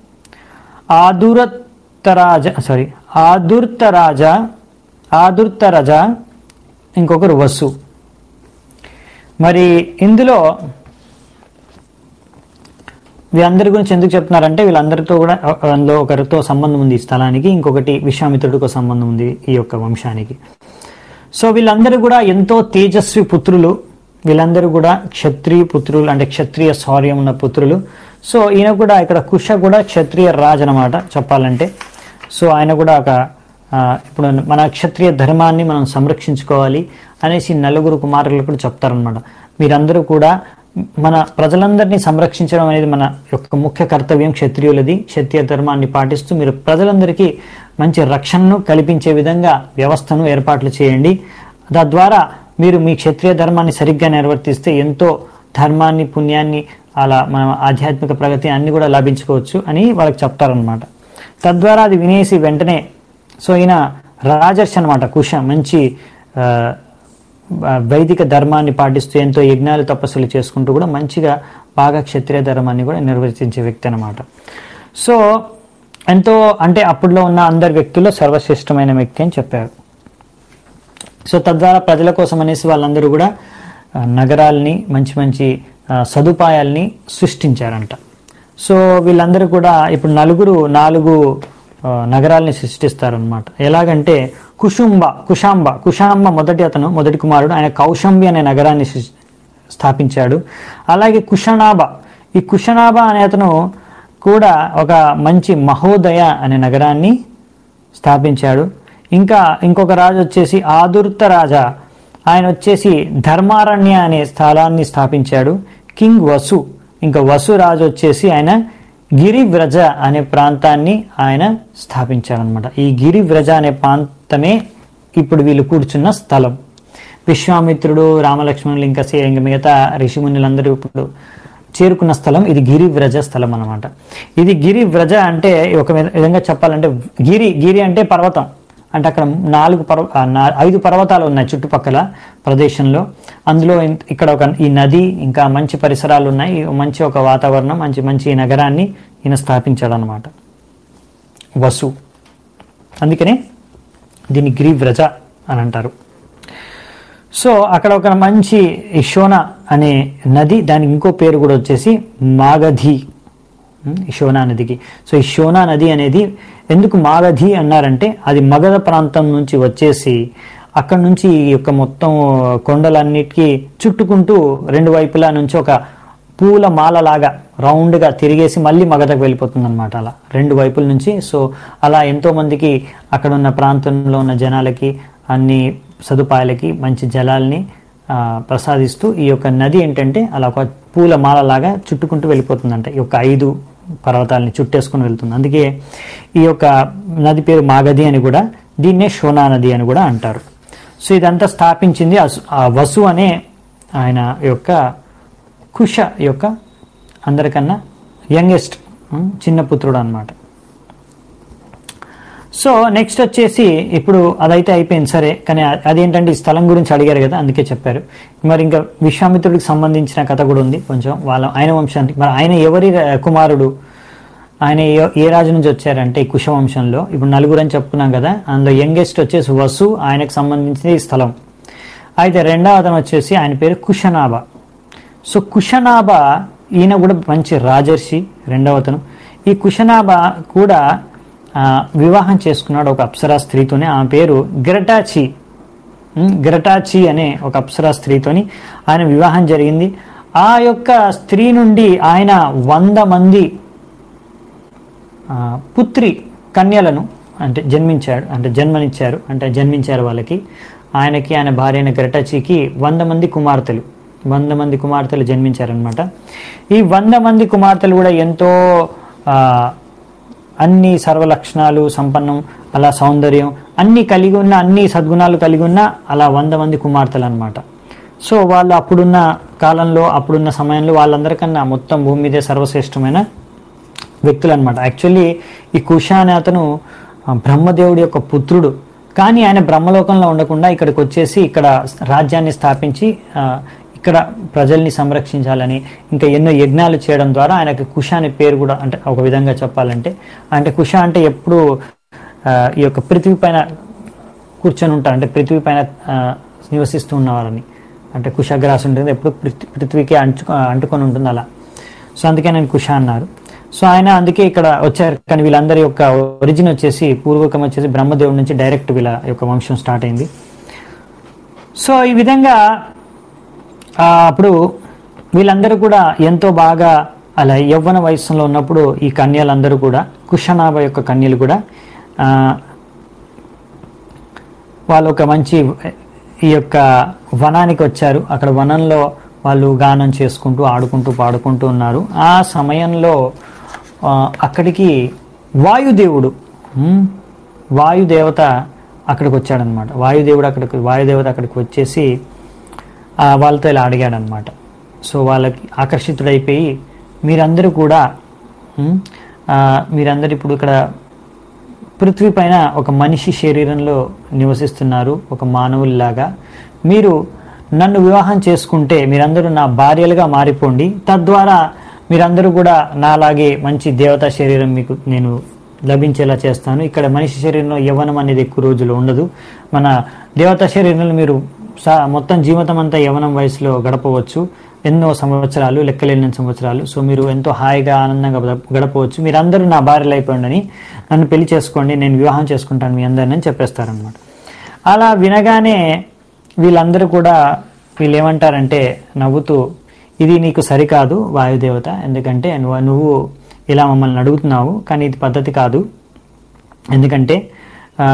ఆదురత్తరాజ సారీ ఆదుర్తరాజ ఆదుర్తరజ ఇంకొకరు వసు మరి ఇందులో వీళ్ళందరి గురించి ఎందుకు చెప్తున్నారంటే వీళ్ళందరితో కూడా అందులో ఒకరితో సంబంధం ఉంది ఈ స్థలానికి ఇంకొకటి విశ్వామిత్రుడితో సంబంధం ఉంది ఈ యొక్క వంశానికి సో వీళ్ళందరూ కూడా ఎంతో తేజస్వి పుత్రులు వీళ్ళందరూ కూడా క్షత్రియ పుత్రులు అంటే క్షత్రియ శౌర్యం ఉన్న పుత్రులు సో ఈయన కూడా ఇక్కడ కుష కూడా క్షత్రియ రాజు అనమాట చెప్పాలంటే సో ఆయన కూడా ఒక ఆ, ఇప్పుడు మన క్షత్రియ ధర్మాన్ని మనం సంరక్షించుకోవాలి అనేసి నలుగురు కుమారులు కూడా చెప్తారనమాట మీరందరూ కూడా మన ప్రజలందరినీ సంరక్షించడం అనేది మన యొక్క ముఖ్య కర్తవ్యం క్షత్రియులది క్షత్రియ ధర్మాన్ని పాటిస్తూ మీరు ప్రజలందరికీ మంచి రక్షణను కల్పించే విధంగా వ్యవస్థను ఏర్పాట్లు చేయండి తద్వారా మీరు మీ క్షత్రియ ధర్మాన్ని సరిగ్గా నిర్వర్తిస్తే ఎంతో ధర్మాన్ని పుణ్యాన్ని అలా మన ఆధ్యాత్మిక ప్రగతి అన్ని కూడా లభించుకోవచ్చు అని వాళ్ళకి చెప్తారనమాట తద్వారా అది వినేసి వెంటనే సో ఈయన రాజర్షి అనమాట కుష మంచి ఆ, ఆ, వైదిక ధర్మాన్ని పాటిస్తూ ఎంతో యజ్ఞాలు తపస్సులు చేసుకుంటూ కూడా మంచిగా బాగా క్షత్రియ ధర్మాన్ని కూడా నిర్వర్తించే వ్యక్తి అనమాట సో ఎంతో అంటే అప్పుడులో ఉన్న అందరి వ్యక్తుల్లో సర్వశ్రేష్టమైన వ్యక్తి అని చెప్పారు సో తద్వారా ప్రజల కోసం అనేసి వాళ్ళందరూ కూడా ఆ, నగరాల్ని మంచి మంచి ఆ, సదుపాయాల్ని సృష్టించారంట సో వీళ్ళందరూ కూడా ఇప్పుడు నలుగురు నాలుగు ఆ, నగరాల్ని సృష్టిస్తారనమాట ఎలాగంటే కుషుంబ కుషాంబ కుషాంబ మొదటి అతను మొదటి కుమారుడు ఆయన కౌశంబి అనే నగరాన్ని సృ- స్థాపించాడు అలాగే కుషనాభ ఈ కుషనాభ అనే అతను కూడా ఒక మంచి మహోదయ అనే నగరాన్ని స్థాపించాడు ఇంకా ఇంకొక రాజు వచ్చేసి ఆదుర్త రాజా ఆయన వచ్చేసి ధర్మారణ్య అనే స్థలాన్ని స్థాపించాడు కింగ్ వసు ఇంకా వసు రాజు వచ్చేసి ఆయన గిరివ్రజ అనే ప్రాంతాన్ని ఆయన స్థాపించాడనమాట ఈ గిరివ్రజ అనే ప్రాంతమే ఇప్పుడు వీళ్ళు కూర్చున్న స్థలం విశ్వామిత్రుడు రామలక్ష్మణులు ఇంకా సే- ఇంకా మిగతా ఋషిమునులందరూ ఇప్పుడు చేరుకున్న స్థలం ఇది గిరివ్రజ స్థలం అన్నమాట ఇది గిరివ్రజ అంటే ఒక విధ- విధంగా చెప్పాలంటే గిరి గిరి అంటే పర్వతం అంటే అక్కడ నాలుగు పర్వ ఆ, నా- ఐదు పర్వతాలు ఉన్నాయి చుట్టుపక్కల ప్రదేశంలో అందులో ఇన్- ఇక్కడ ఒక ఈ నది ఇంకా మంచి పరిసరాలు ఉన్నాయి మంచి ఒక వాతావరణం మంచి మంచి ఈ నగరాన్ని ఈయన స్థాపించాడు అనమాట వసు అందుకనే దీన్ని గిరివ్రజ అని అంటారు సో అక్కడ ఒక మంచి ఈ శోన అనే నది దానికి ఇంకో పేరు కూడా వచ్చేసి మాగధి ఉమ్, ఈ శోనా నదికి సో ఈ శోనా నది అనేది ఎందుకు మాగధి అన్నారంటే అది మగధ ప్రాంతం నుంచి వచ్చేసి అక్కడ నుంచి ఈ యొక్క మొత్తం కొండలన్నిటికీ చుట్టుకుంటూ రెండు వైపులా నుంచి ఒక పూల మాల లాగా రౌండ్గా తిరిగేసి మళ్ళీ మగధకు వెళ్ళిపోతుంది అనమాట అలా రెండు వైపుల నుంచి సో అలా ఎంతో మందికి అక్కడ ఉన్న ప్రాంతంలో ఉన్న జనాలకి అన్ని సదుపాయాలకి మంచి జలాల్ని ఆ, ప్రసాదిస్తూ ఈ యొక్క నది ఏంటంటే అలా ఒక పూల మాల లాగా చుట్టుకుంటూ వెళ్ళిపోతుందంట ఈ యొక్క ఐదు పర్వతాలని చుట్టేసుకుని వెళ్తుంది అందుకే ఈ యొక్క నది పేరు మాగధి అని కూడా దీన్నే షోనా నది అని కూడా అంటారు సో ఇదంతా స్థాపించింది అసు- ఆ వసు అనే ఆయన యొక్క కుష యొక్క అందరికన్నా యంగెస్ట్ చిన్న పుత్రుడు అన్నమాట సో నెక్స్ట్ వచ్చేసి ఇప్పుడు అదైతే అయిపోయింది సరే కానీ అ- అదేంటంటే ఈ స్థలం గురించి అడిగారు కదా అందుకే చెప్పారు మరి ఇంకా విశ్వామిత్రుడికి సంబంధించిన కథ కూడా ఉంది కొంచెం వాళ్ళ ఆయన వంశానికి మరి ఆయన ఎవరి ర- కుమారుడు ఆయన ఏ- ఏ రాజు నుంచి వచ్చారంటే ఈ కుశ వంశంలో ఇప్పుడు నలుగురు అని చెప్పుకున్నాం కదా అందులో యంగెస్ట్ వచ్చేసి వసు ఆయనకు సంబంధించిన ఈ స్థలం అయితే రెండవ అతను వచ్చేసి ఆయన పేరు కుషనాభ సో కుషనాభ ఈయన కూడా మంచి రాజర్షి రెండవ అతను ఈ కుషనాభ కూడా ఆ, వివాహం చేసుకున్నాడు ఒక అప్సరా స్త్రీతోనే ఆమె పేరు గ్రటాచి ఉమ్, గ్రటాచి అనే ఒక అప్సరా స్త్రీతోని ఆయన వివాహం జరిగింది ఆ యొక్క స్త్రీ నుండి ఆయన వంద మంది ఆ, పుత్రి కన్యలను అంటే జన్మించాడు అంటే జన్మనిచ్చారు అంటే జన్మించారు వాళ్ళకి ఆయనకి ఆయన భార్య అయిన గ్రటచికి వంద మంది కుమార్తెలు వంద మంది కుమార్తెలు జన్మించారనమాట ఈ వంద మంది కుమార్తెలు కూడా ఎంతో ఆ, అన్ని సర్వలక్షణాలు సంపన్నం అలా సౌందర్యం అన్ని కలిగి ఉన్న అన్ని సద్గుణాలు కలిగి ఉన్న అలా వంద మంది కుమార్తెలు అనమాట సో వాళ్ళు అప్పుడున్న కాలంలో అప్పుడున్న సమయంలో వాళ్ళందరికన్నా మొత్తం భూమి మీదే సర్వశ్రేష్టమైన వ్యక్తులు అనమాట యాక్చువల్లీ ఈ కుష అనే అతను ఆ, బ్రహ్మదేవుడి యొక్క పుత్రుడు కానీ ఆయన బ్రహ్మలోకంలో ఉండకుండా ఇక్కడికి వచ్చేసి ఇక్కడ రాజ్యాన్ని స్థాపించి ఆ, ఇక్కడ ప్రజల్ని సంరక్షించాలని ఇంకా ఎన్నో యజ్ఞాలు చేయడం ద్వారా ఆయనకి కుష అనే పేరు కూడా అంటే ఒక విధంగా చెప్పాలంటే అంటే కుష అంటే ఎప్పుడు ఆ, ఈ యొక్క పృథ్వీ పైన కూర్చొని ఉంటారు అంటే పృథ్వీ పైన ఆ, నివసిస్తూ ఉన్నవారని అంటే కుషగ్రాస్ ఉంటుంది ఎప్పుడు పృథ్వీ పృథ్వీకి అంచు అంటుకొని ఉంటుంది అలా సో అందుకే నేను కుష అన్నారు సో ఆయన అందుకే ఇక్కడ వచ్చారు కానీ వీళ్ళందరి యొక్క ఒరిజిన్ వచ్చేసి పూర్వకం వచ్చేసి బ్రహ్మదేవుడి నుంచి డైరెక్ట్ వీళ్ళ యొక్క వంశం స్టార్ట్ అయింది సో ఈ విధంగా ఆ, అప్పుడు వీళ్ళందరూ కూడా ఎంతో బాగా అలా యవ్వన వయస్సులో ఉన్నప్పుడు ఈ కన్యలందరూ కూడా కుషనాభ యొక్క కన్యలు కూడా ఆ, వాళ్ళు ఒక మంచి ఈ యొక్క వనానికి వచ్చారు అక్కడ వనంలో వాళ్ళు గానం చేసుకుంటూ ఆడుకుంటూ పాడుకుంటూ ఉన్నారు ఆ సమయంలో ఆ, అక్కడికి వాయుదేవుడు ఉమ్, వాయుదేవత అక్కడికి వచ్చాడనమాట వాయుదేవుడు అక్కడికి వాయుదేవత అక్కడికి వచ్చేసి ఆ, వాళ్ళతో ఇలా అడిగాడనమాట సో వాళ్ళకి ఆకర్షితుడైపోయి మీరందరూ కూడా ఉమ్, ఆ, మీరందరూ ఇప్పుడు ఇక్కడ పృథ్వీ పైన ఒక మనిషి శరీరంలో నివసిస్తున్నారు ఒక మానవుల్లాగా మీరు నన్ను వివాహం చేసుకుంటే మీరందరూ నా భార్యలుగా మారిపోండి తద్వారా మీరందరూ కూడా నాలాగే మంచి దేవతా శరీరం మీకు నేను లభించేలా చేస్తాను ఇక్కడ మనిషి శరీరంలో యవ్వనం అనేది ఎక్కువ రోజులు ఉండదు మన దేవతా శరీరంలో మీరు సా మొత్తం జీవితం అంతా యవ్వనం వయసులో గడపవచ్చు ఎన్నో సంవత్సరాలు లెక్కలేని సంవత్సరాలు సో మీరు ఎంతో హాయిగా ఆనందంగా గడప- గడపవచ్చు మీరందరూ నా భార్యలు అయిపోండి నన్ను పెళ్లి చేసుకోండి నేను వివాహం చేసుకుంటాను మీ అందరిని అని చెప్పేస్తారనమాట అలా వినగానే వీళ్ళందరూ కూడా వీళ్ళు ఏమంటారంటే నవ్వుతూ ఇది నీకు సరికాదు వాయుదేవత ఎందుకంటే నువ్వు నువ్వు ఇలా మమ్మల్ని అడుగుతున్నావు కానీ ఇది పద్ధతి కాదు ఎందుకంటే ఆ,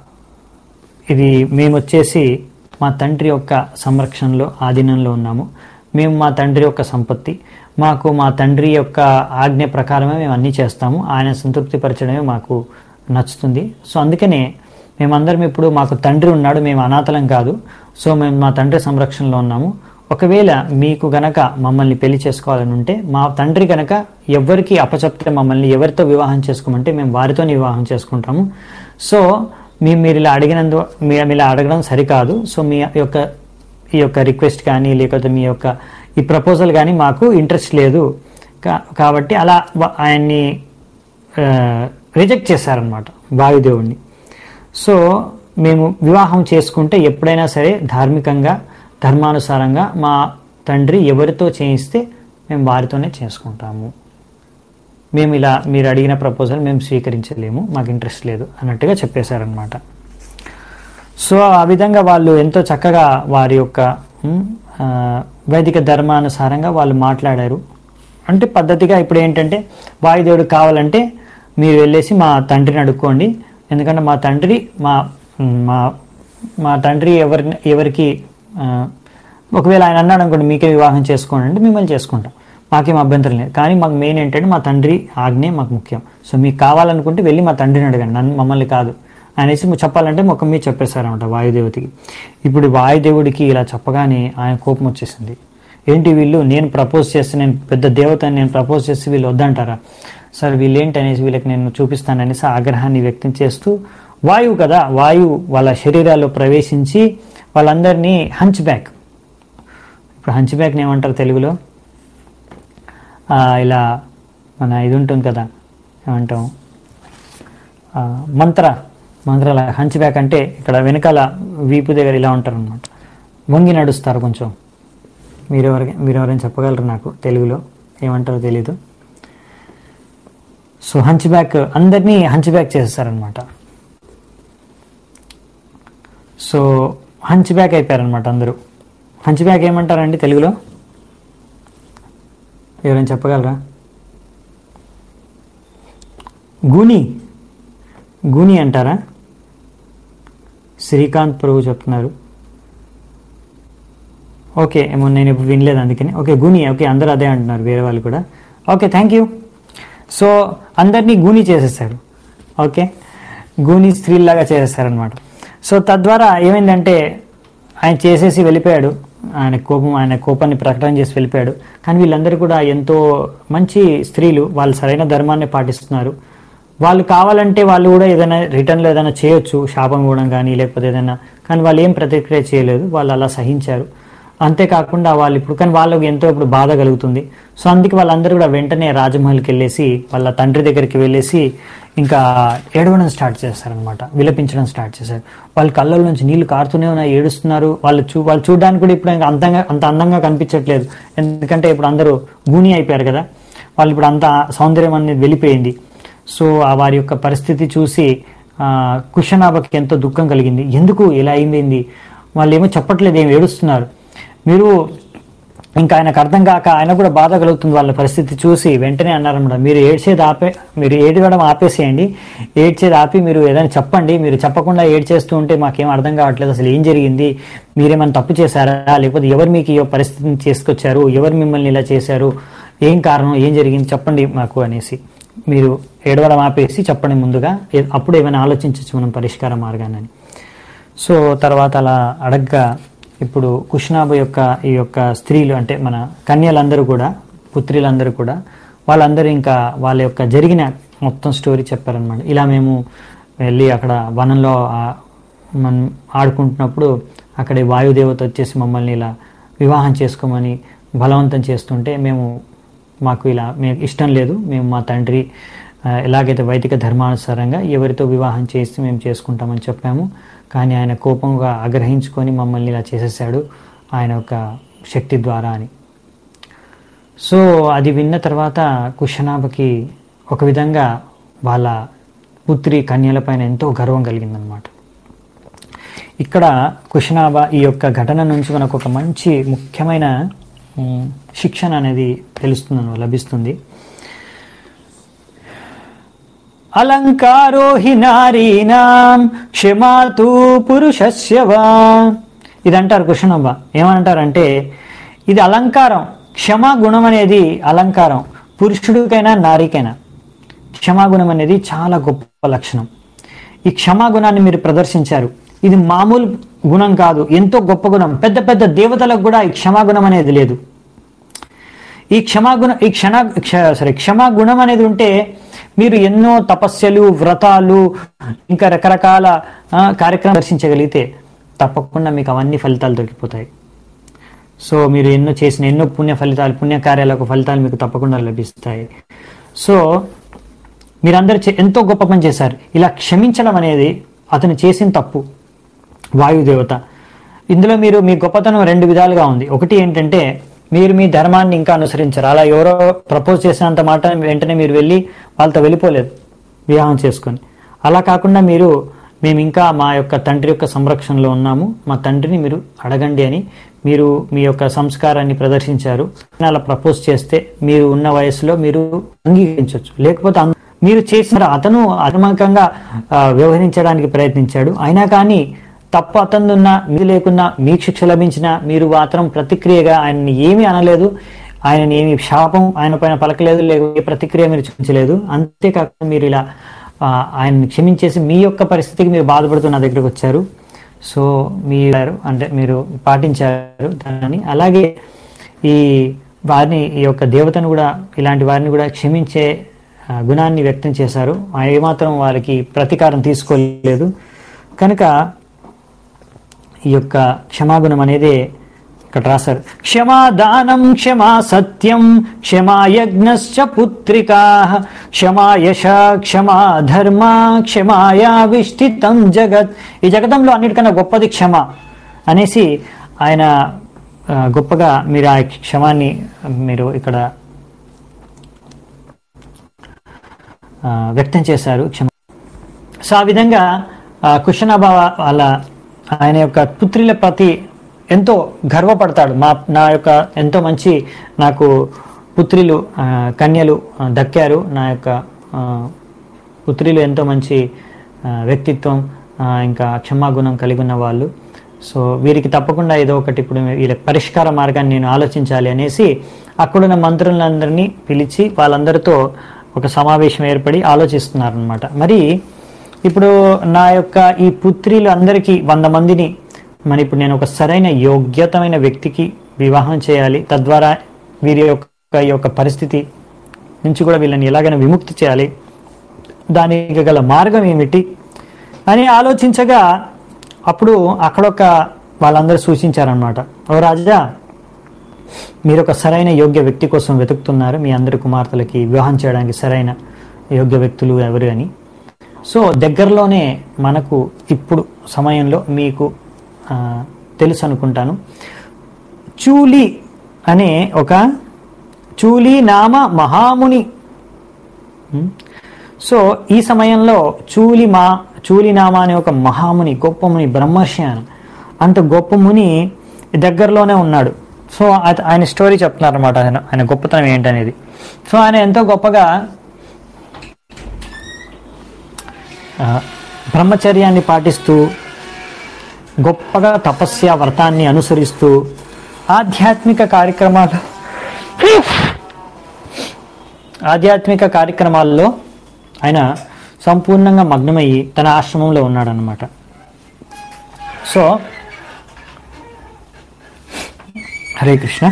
ఇది మేము వచ్చేసి మా తండ్రి యొక్క సంరక్షణలో ఆధీనంలో ఉన్నాము మేము మా తండ్రి యొక్క సంపత్తి మాకు మా తండ్రి యొక్క ఆజ్ఞ ప్రకారమే మేము అన్నీ చేస్తాము ఆయన సంతృప్తి పరచడమే మాకు నచ్చుతుంది సో అందుకనే మేమందరం ఇప్పుడు మాకు తండ్రి ఉన్నాడు మేము అనాథలం కాదు సో మేము మా తండ్రి సంరక్షణలో ఉన్నాము ఒకవేళ మీకు గనక మమ్మల్ని పెళ్లి చేసుకోవాలని ఉంటే మా తండ్రి గనక ఎవరికి అపచెప్తే మమ్మల్ని ఎవరితో వివాహం చేసుకోమంటే మేము వారితోనే వివాహం చేసుకుంటాము సో మీ మీరు ఇలా అడిగినందు మీరు ఇలా అడగడం సరికాదు సో మీ యొక్క ఈ యొక్క రిక్వెస్ట్ కానీ లేకపోతే మీ యొక్క ఈ ప్రపోజల్ కానీ మాకు ఇంట్రెస్ట్ లేదు కా- కాబట్టి అలా వ- ఆయన్ని రిజెక్ట్ చేశారనమాట వాయుదేవుణ్ణి సో మేము వివాహం చేసుకుంటే ఎప్పుడైనా సరే ధార్మికంగా ధర్మానుసారంగా మా తండ్రి ఎవరితో చేయిస్తే మేము వారితోనే చేసుకుంటాము మేము ఇలా మీరు అడిగిన ప్రపోజల్ మేము స్వీకరించలేము మాకు ఇంట్రెస్ట్ లేదు అన్నట్టుగా చెప్పేశారనమాట సో ఆ విధంగా వాళ్ళు ఎంతో చక్కగా వారి యొక్క ఉమ్, ఆ, వైదిక ధర్మానుసారంగా వాళ్ళు మాట్లాడారు అంటే పద్ధతిగా ఇప్పుడు ఏంటంటే వాయుదేవుడు కావాలంటే మీరు వెళ్ళేసి మా తండ్రిని అడుక్కోండి ఎందుకంటే మా తండ్రి మా మా మా తండ్రి ఎవరిని ఎవరికి ఆ, ఒకవేళ ఆయన అన్నాడు అనుకోండి మీకే వివాహం చేసుకోండి అంటే మిమ్మల్ని చేసుకుంటాం మాకేం అభ్యంతరం లేదు కానీ మాకు మెయిన్ ఏంటంటే మా తండ్రి ఆజ్ఞే మాకు ముఖ్యం సో మీకు కావాలనుకుంటే వెళ్ళి మా తండ్రిని అడగండి నన్ను మమ్మల్ని కాదు అనేసి మీరు చెప్పాలంటే ముఖం మీద చెప్పేశారనమాట వాయుదేవతకి ఇప్పుడు వాయుదేవుడికి ఇలా చెప్పగానే ఆయన కోపం వచ్చేసింది ఏంటి వీళ్ళు నేను ప్రపోజ్ చేస్తే నేను పెద్ద దేవతని నేను ప్రపోజ్ చేస్తే వీళ్ళు వద్దంటారా సార్ వీళ్ళు ఏంటి అనేసి వీళ్ళకి నేను చూపిస్తాననేసి ఆగ్రహాన్ని వ్యక్తం చేస్తూ వాయువు కదా వాయువు వాళ్ళ శరీరాల్లో ప్రవేశించి వాళ్ళందరినీ హంచ్ బ్యాక్ ఇప్పుడు హంచ్ బ్యాక్ని ఏమంటారు తెలుగులో ఆ, ఇలా మన ఇది ఉంటుంది కదా ఏమంటాం ఆ, మంత్ర మంత్రాల హంచ్ బ్యాక్ అంటే ఇక్కడ వెనకాల వీపు దగ్గర ఇలా ఉంటారు అనమాట వంగి నడుస్తారు కొంచెం మీరెవరికి మీరెవరైనా చెప్పగలరు నాకు తెలుగులో ఏమంటారో తెలీదు సో హంచ్ బ్యాక్ అందరినీ హంచ్ బ్యాక్ చేసేస్తారనమాట సో హంచ్ బ్యాక్ అయిపోయారనమాట అందరూ హంచ్ బ్యాక్ ఏమంటారండి తెలుగులో ఎవరైనా చెప్పగలరా గుని గుని అంటారా శ్రీకాంత్ ప్రభు చెప్తున్నారు ఓకే ఏమో నేను ఇప్పుడు వినలేదు అందుకని ఓకే గుని ఓకే అందరూ అదే అంటున్నారు వేరే వాళ్ళు కూడా ఓకే థ్యాంక్ యూ సో అందరినీ గూని చేసేసారు ఓకే గూని స్త్రీలాగా చేసేసారనమాట సో తద్వారా ఏమైందంటే ఆయన చేసేసి వెళ్ళిపోయాడు ఆయన కోపం ఆయన కోపాన్ని ప్రకటన చేసి వెళ్ళిపోయాడు కానీ వీళ్ళందరూ కూడా ఎంతో మంచి స్త్రీలు వాళ్ళు సరైన ధర్మాన్ని పాటిస్తున్నారు వాళ్ళు కావాలంటే వాళ్ళు కూడా ఏదైనా రిటర్న్లో ఏదైనా చేయొచ్చు శాపం ఇవ్వడం కానీ లేకపోతే ఏదైనా కానీ వాళ్ళు ఏం ప్రతిక్రియ చేయలేదు వాళ్ళు అలా సహించారు అంతేకాకుండా వాళ్ళు ఇప్పుడు కానీ వాళ్ళకి ఎంతో ఇప్పుడు బాధ కలుగుతుంది సో అందుకే వాళ్ళందరూ కూడా వెంటనే రాజమహల్కి వెళ్ళేసి వాళ్ళ తండ్రి దగ్గరికి వెళ్ళేసి ఇంకా ఏడవడం స్టార్ట్ చేస్తారనమాట విలపించడం స్టార్ట్ చేశారు వాళ్ళ కళ్ళ నుంచి నీళ్లు కారుతూనే ఉన్నాయి ఏడుస్తున్నారు వాళ్ళు చూ వాళ్ళు చూడడానికి కూడా ఇప్పుడు ఇంకా అంతంగా అంత అందంగా కనిపించట్లేదు ఎందుకంటే ఇప్పుడు అందరూ గూని అయిపోయారు కదా వాళ్ళు ఇప్పుడు అంత సౌందర్యం అనేది వెళ్ళిపోయింది సో ఆ వారి యొక్క పరిస్థితి చూసి ఆ, కుషనాభకి ఎంతో దుఃఖం కలిగింది ఎందుకు ఇలా అయింది వాళ్ళు ఏమో చెప్పట్లేదు ఏమి ఏడుస్తున్నారు మీరు ఇంకా ఆయనకు అర్థం కాక ఆయన కూడా బాధ కలుగుతుంది వాళ్ళ పరిస్థితి చూసి వెంటనే అన్నారన్నమాట మీరు ఏడ్చేది ఆపే మీరు ఏడవడం ఆపేసేయండి ఏడ్చేది ఆపి మీరు ఏదైనా చెప్పండి మీరు చెప్పకుండా ఏడ్చేస్తూ ఉంటే మాకేం అర్థం కావట్లేదు అసలు ఏం జరిగింది మీరేమైనా తప్పు చేశారా లేకపోతే ఎవరు మీకు ఈ పరిస్థితిని చేసుకొచ్చారు ఎవరు మిమ్మల్ని ఇలా చేశారు ఏం కారణం ఏం జరిగింది చెప్పండి మాకు అనేసి మీరు ఏడవడం ఆపేసి చెప్పండి ముందుగా ఏ- అప్పుడు ఏమైనా ఆలోచించవచ్చు మనం పరిష్కార మార్గాన్ని అని. సో తర్వాత అలా అడగ్గా ఇప్పుడు కుష్నాభ యొక్క ఈ యొక్క స్త్రీలు అంటే మన కన్యలందరూ కూడా పుత్రులందరూ కూడా వాళ్ళందరూ ఇంకా వాళ్ళ యొక్క జరిగిన మొత్తం స్టోరీ చెప్పారనమాట ఇలా మేము వెళ్ళి అక్కడ వనంలో ఆ- మనం ఆడుకుంటున్నప్పుడు అక్కడ ఈ వాయుదేవత వచ్చేసి మమ్మల్ని ఇలా వివాహం చేసుకోమని బలవంతం చేస్తుంటే మేము మాకు ఇలా మేము ఇష్టం లేదు మేము మా తండ్రి ఆ, ఎలాగైతే వైదిక ధర్మానుసారంగా ఎవరితో వివాహం చేసి మేము చేసుకుంటామని చెప్పాము కానీ ఆయన కోపంగా ఆగ్రహించుకొని మమ్మల్ని ఇలా చేసేసాడు ఆయన యొక్క శక్తి ద్వారా అని సో అది విన్న తర్వాత కుషనాభకి ఒక విధంగా వాళ్ళ పుత్రి కన్యలపైన ఎంతో గర్వం కలిగిందనమాట ఇక్కడ కుషనాభ ఈ యొక్క ఘటన నుంచి మనకు ఒక మంచి ముఖ్యమైన ఉమ్, శిక్షణ అనేది తెలుస్తుంది లభిస్తుంది అలంకారో హి నారీనాం క్షమాతు పురుషస్య వా ఇది అంటారు కృష్ణమ్మ ఏమంటారంటే ఇది అలంకారం క్షమాగుణం అనేది అలంకారం పురుషుడికైనా నారీకైనా క్షమాగుణం అనేది చాలా గొప్ప లక్షణం ఈ క్షమాగుణాన్ని మీరు ప్రదర్శించారు ఇది మామూలు గుణం కాదు ఎంతో గొప్ప గుణం పెద్ద పెద్ద దేవతలకు కూడా ఈ క్షమాగుణం అనేది లేదు ఈ క్షమాగుణ ఈ క్షణ క్ష- సారీ క్షమాగుణం అనేది ఉంటే మీరు ఎన్నో తపస్యలు వ్రతాలు ఇంకా రకరకాల ఆ, కార్యక్రమాలు దర్శించగలిగితే తప్పకుండా మీకు అవన్నీ ఫలితాలు దొరికిపోతాయి సో మీరు ఎన్నో చేసిన ఎన్నో పుణ్య ఫలితాలు పుణ్య కార్యాలకు ఫలితాలు మీకు తప్పకుండా లభిస్తాయి సో మీరందరూ చే- ఎంతో గొప్ప పని చేశారు ఇలా క్షమించడం అనేది అతను చేసిన తప్పు వాయుదేవత ఇందులో మీరు మీ గొప్పతనం రెండు విధాలుగా ఉంది ఒకటి ఏంటంటే మీరు మీ ధర్మాన్ని ఇంకా అనుసరించారు అలా ఎవరో ప్రపోజ్ చేసినంత మాట వెంటనే మీరు వెళ్ళి వాళ్ళతో వెళ్ళిపోలేదు వివాహం చేసుకొని అలా కాకుండా మీరు మేము ఇంకా మా యొక్క తండ్రి యొక్క సంరక్షణలో ఉన్నాము మా తండ్రిని మీరు అడగండి అని మీరు మీ యొక్క సంస్కారాన్ని ప్రదర్శించారు అలా ప్రపోజ్ చేస్తే మీరు ఉన్న వయసులో మీరు అంగీకరించవచ్చు లేకపోతే అం- మీరు చేసిన అతను అధర్మకంగా ఆ, వ్యవహరించడానికి ప్రయత్నించాడు అయినా కానీ తప్పు అతను ఉన్నా మీరు లేకున్నా మీకు శిక్ష లభించినా మీరు మాత్రం ప్రతిక్రియగా ఆయన్ని ఏమీ అనలేదు ఆయనని ఏమి శాపం ఆయన పైన పలకలేదు లేకపోతే ఏ ప్రతిక్రియ మీరు చూపించలేదు అంతేకాకుండా మీరు ఇలా ఆ, ఆయన్ని క్షమించేసి మీ యొక్క పరిస్థితికి మీరు బాధపడుతూ నా దగ్గరకు వచ్చారు సో మీరు అంటే మీరు పాటించారు దాన్ని అలాగే ఈ వారిని ఈ యొక్క దేవతను కూడా ఇలాంటి వారిని కూడా క్షమించే ఆ, గుణాన్ని వ్యక్తం చేశారు ఆ ఏమాత్రం వారికి ప్రతీకారం తీసుకోలేదు కనుక ఈ యొక్క క్షమాగుణం అనేది ఇక్కడ రాశారు క్షమా దానం క్షమా సత్యం క్షమా యజ్ఞశ్చ పుత్రికా క్షమా యశ క్షమా ధర్మ క్షమాయా విష్ఠితం జగత్ ఈ జగతంలో అన్నిటికన్నా గొప్పది క్షమ అనేసి ఆయన ఆ, గొప్పగా మీరు ఆ క్షమాన్ని మీరు ఇక్కడ ఆ, వ్యక్తం చేశారు క్షమ సో ఆ విధంగా ఆ, కుషనాభ వాళ్ళ ఆయన యొక్క పుత్రుల ప్రతి ఎంతో గర్వపడతాడు మా నా యొక్క ఎంతో మంచి నాకు పుత్రులు ఆ, కన్యలు ఆ, దక్కారు నా యొక్క ఆ, పుత్రులు ఎంతో మంచి ఆ, వ్యక్తిత్వం ఆ, ఇంకా క్షమాగుణం కలిగి ఉన్న వాళ్ళు సో వీరికి తప్పకుండా ఏదో ఒకటి ఇప్పుడు వీళ్ళ పరిష్కార మార్గాన్ని నేను ఆలోచించాలి అనేసి అక్కడున్న మంత్రులందరినీ పిలిచి వాళ్ళందరితో ఒక సమావేశం ఏర్పడి ఆలోచిస్తున్నారనమాట మరి ఇప్పుడు నా యొక్క ఈ పుత్రులు అందరికీ వంద మందిని మరి ఇప్పుడు నేను ఒక సరైన యోగ్యతమైన వ్యక్తికి వివాహం చేయాలి తద్వారా వీరి యొక్క ఈ యొక్క పరిస్థితి నుంచి కూడా వీళ్ళని ఎలాగైనా విముక్తి చేయాలి దానికి గల మార్గం ఏమిటి అని ఆలోచించగా అప్పుడు అక్కడొక వాళ్ళందరూ సూచించారనమాట ఓ రాజా మీరు ఒక సరైన యోగ్య వ్యక్తి కోసం వెతుకుతున్నారు మీ అందరి కుమార్తెలకి వివాహం చేయడానికి సరైన యోగ్య వ్యక్తులు ఎవరు అని సో దగ్గరలోనే మనకు ఇప్పుడు సమయంలో మీకు ఆ, తెలుసు అనుకుంటాను చూలి అనే ఒక చూలి నామ మహాముని ఉం? సో ఈ సమయంలో చూలి మా చూలినామా అనే ఒక మహాముని గొప్ప ముని బ్రహ్మర్షి ఆయన అంత గొప్ప ముని దగ్గరలోనే ఉన్నాడు సో అత- ఆయన స్టోరీ చెప్తున్నారు అనమాట ఆయన ఆయన గొప్పతనం ఏంటనేది సో ఆయన ఎంతో గొప్పగా ఆ, బ్రహ్మచర్యాన్ని పాటిస్తూ గొప్పగా తపస్య వ్రతాన్ని అనుసరిస్తూ ఆధ్యాత్మిక కార్యక్రమాలు ఆధ్యాత్మిక కార్యక్రమాల్లో ఆయన సంపూర్ణంగా మగ్నమయ్యి తన ఆశ్రమంలో ఉన్నాడనమాట సో హరే కృష్ణ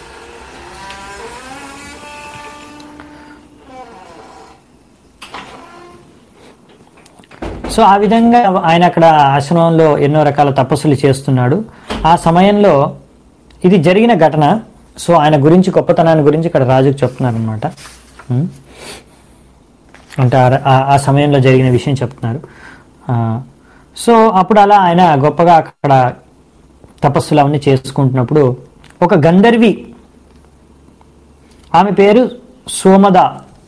సో ఆ విధంగా ఆయన అక్కడ ఆశ్రమంలో ఎన్నో రకాల తపస్సులు చేస్తున్నాడు ఆ సమయంలో ఇది జరిగిన ఘటన సో ఆయన గురించి గొప్పతనాన్ని గురించి ఇక్కడ రాజుకు చెప్తున్నారు అనమాట అంటే ఆ- ఆ- ఆ సమయంలో జరిగిన విషయం చెప్తున్నారు ఆ, సో అప్పుడు అలా ఆయన గొప్పగా అక్కడ తపస్సులు అవన్నీ చేసుకుంటున్నప్పుడు ఒక గంధర్వి ఆమె పేరు సోమద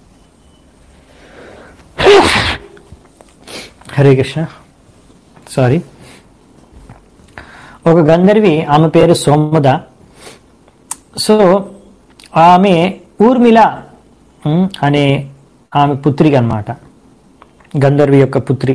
హరే కృష్ణ సారీ ఒక గంధర్వి ఆమె పేరు సోమద సో ఆమె ఊర్మిళ ఉమ్, అనే ఆమె పుత్రిక అన్నమాట గంధర్వి యొక్క పుత్రి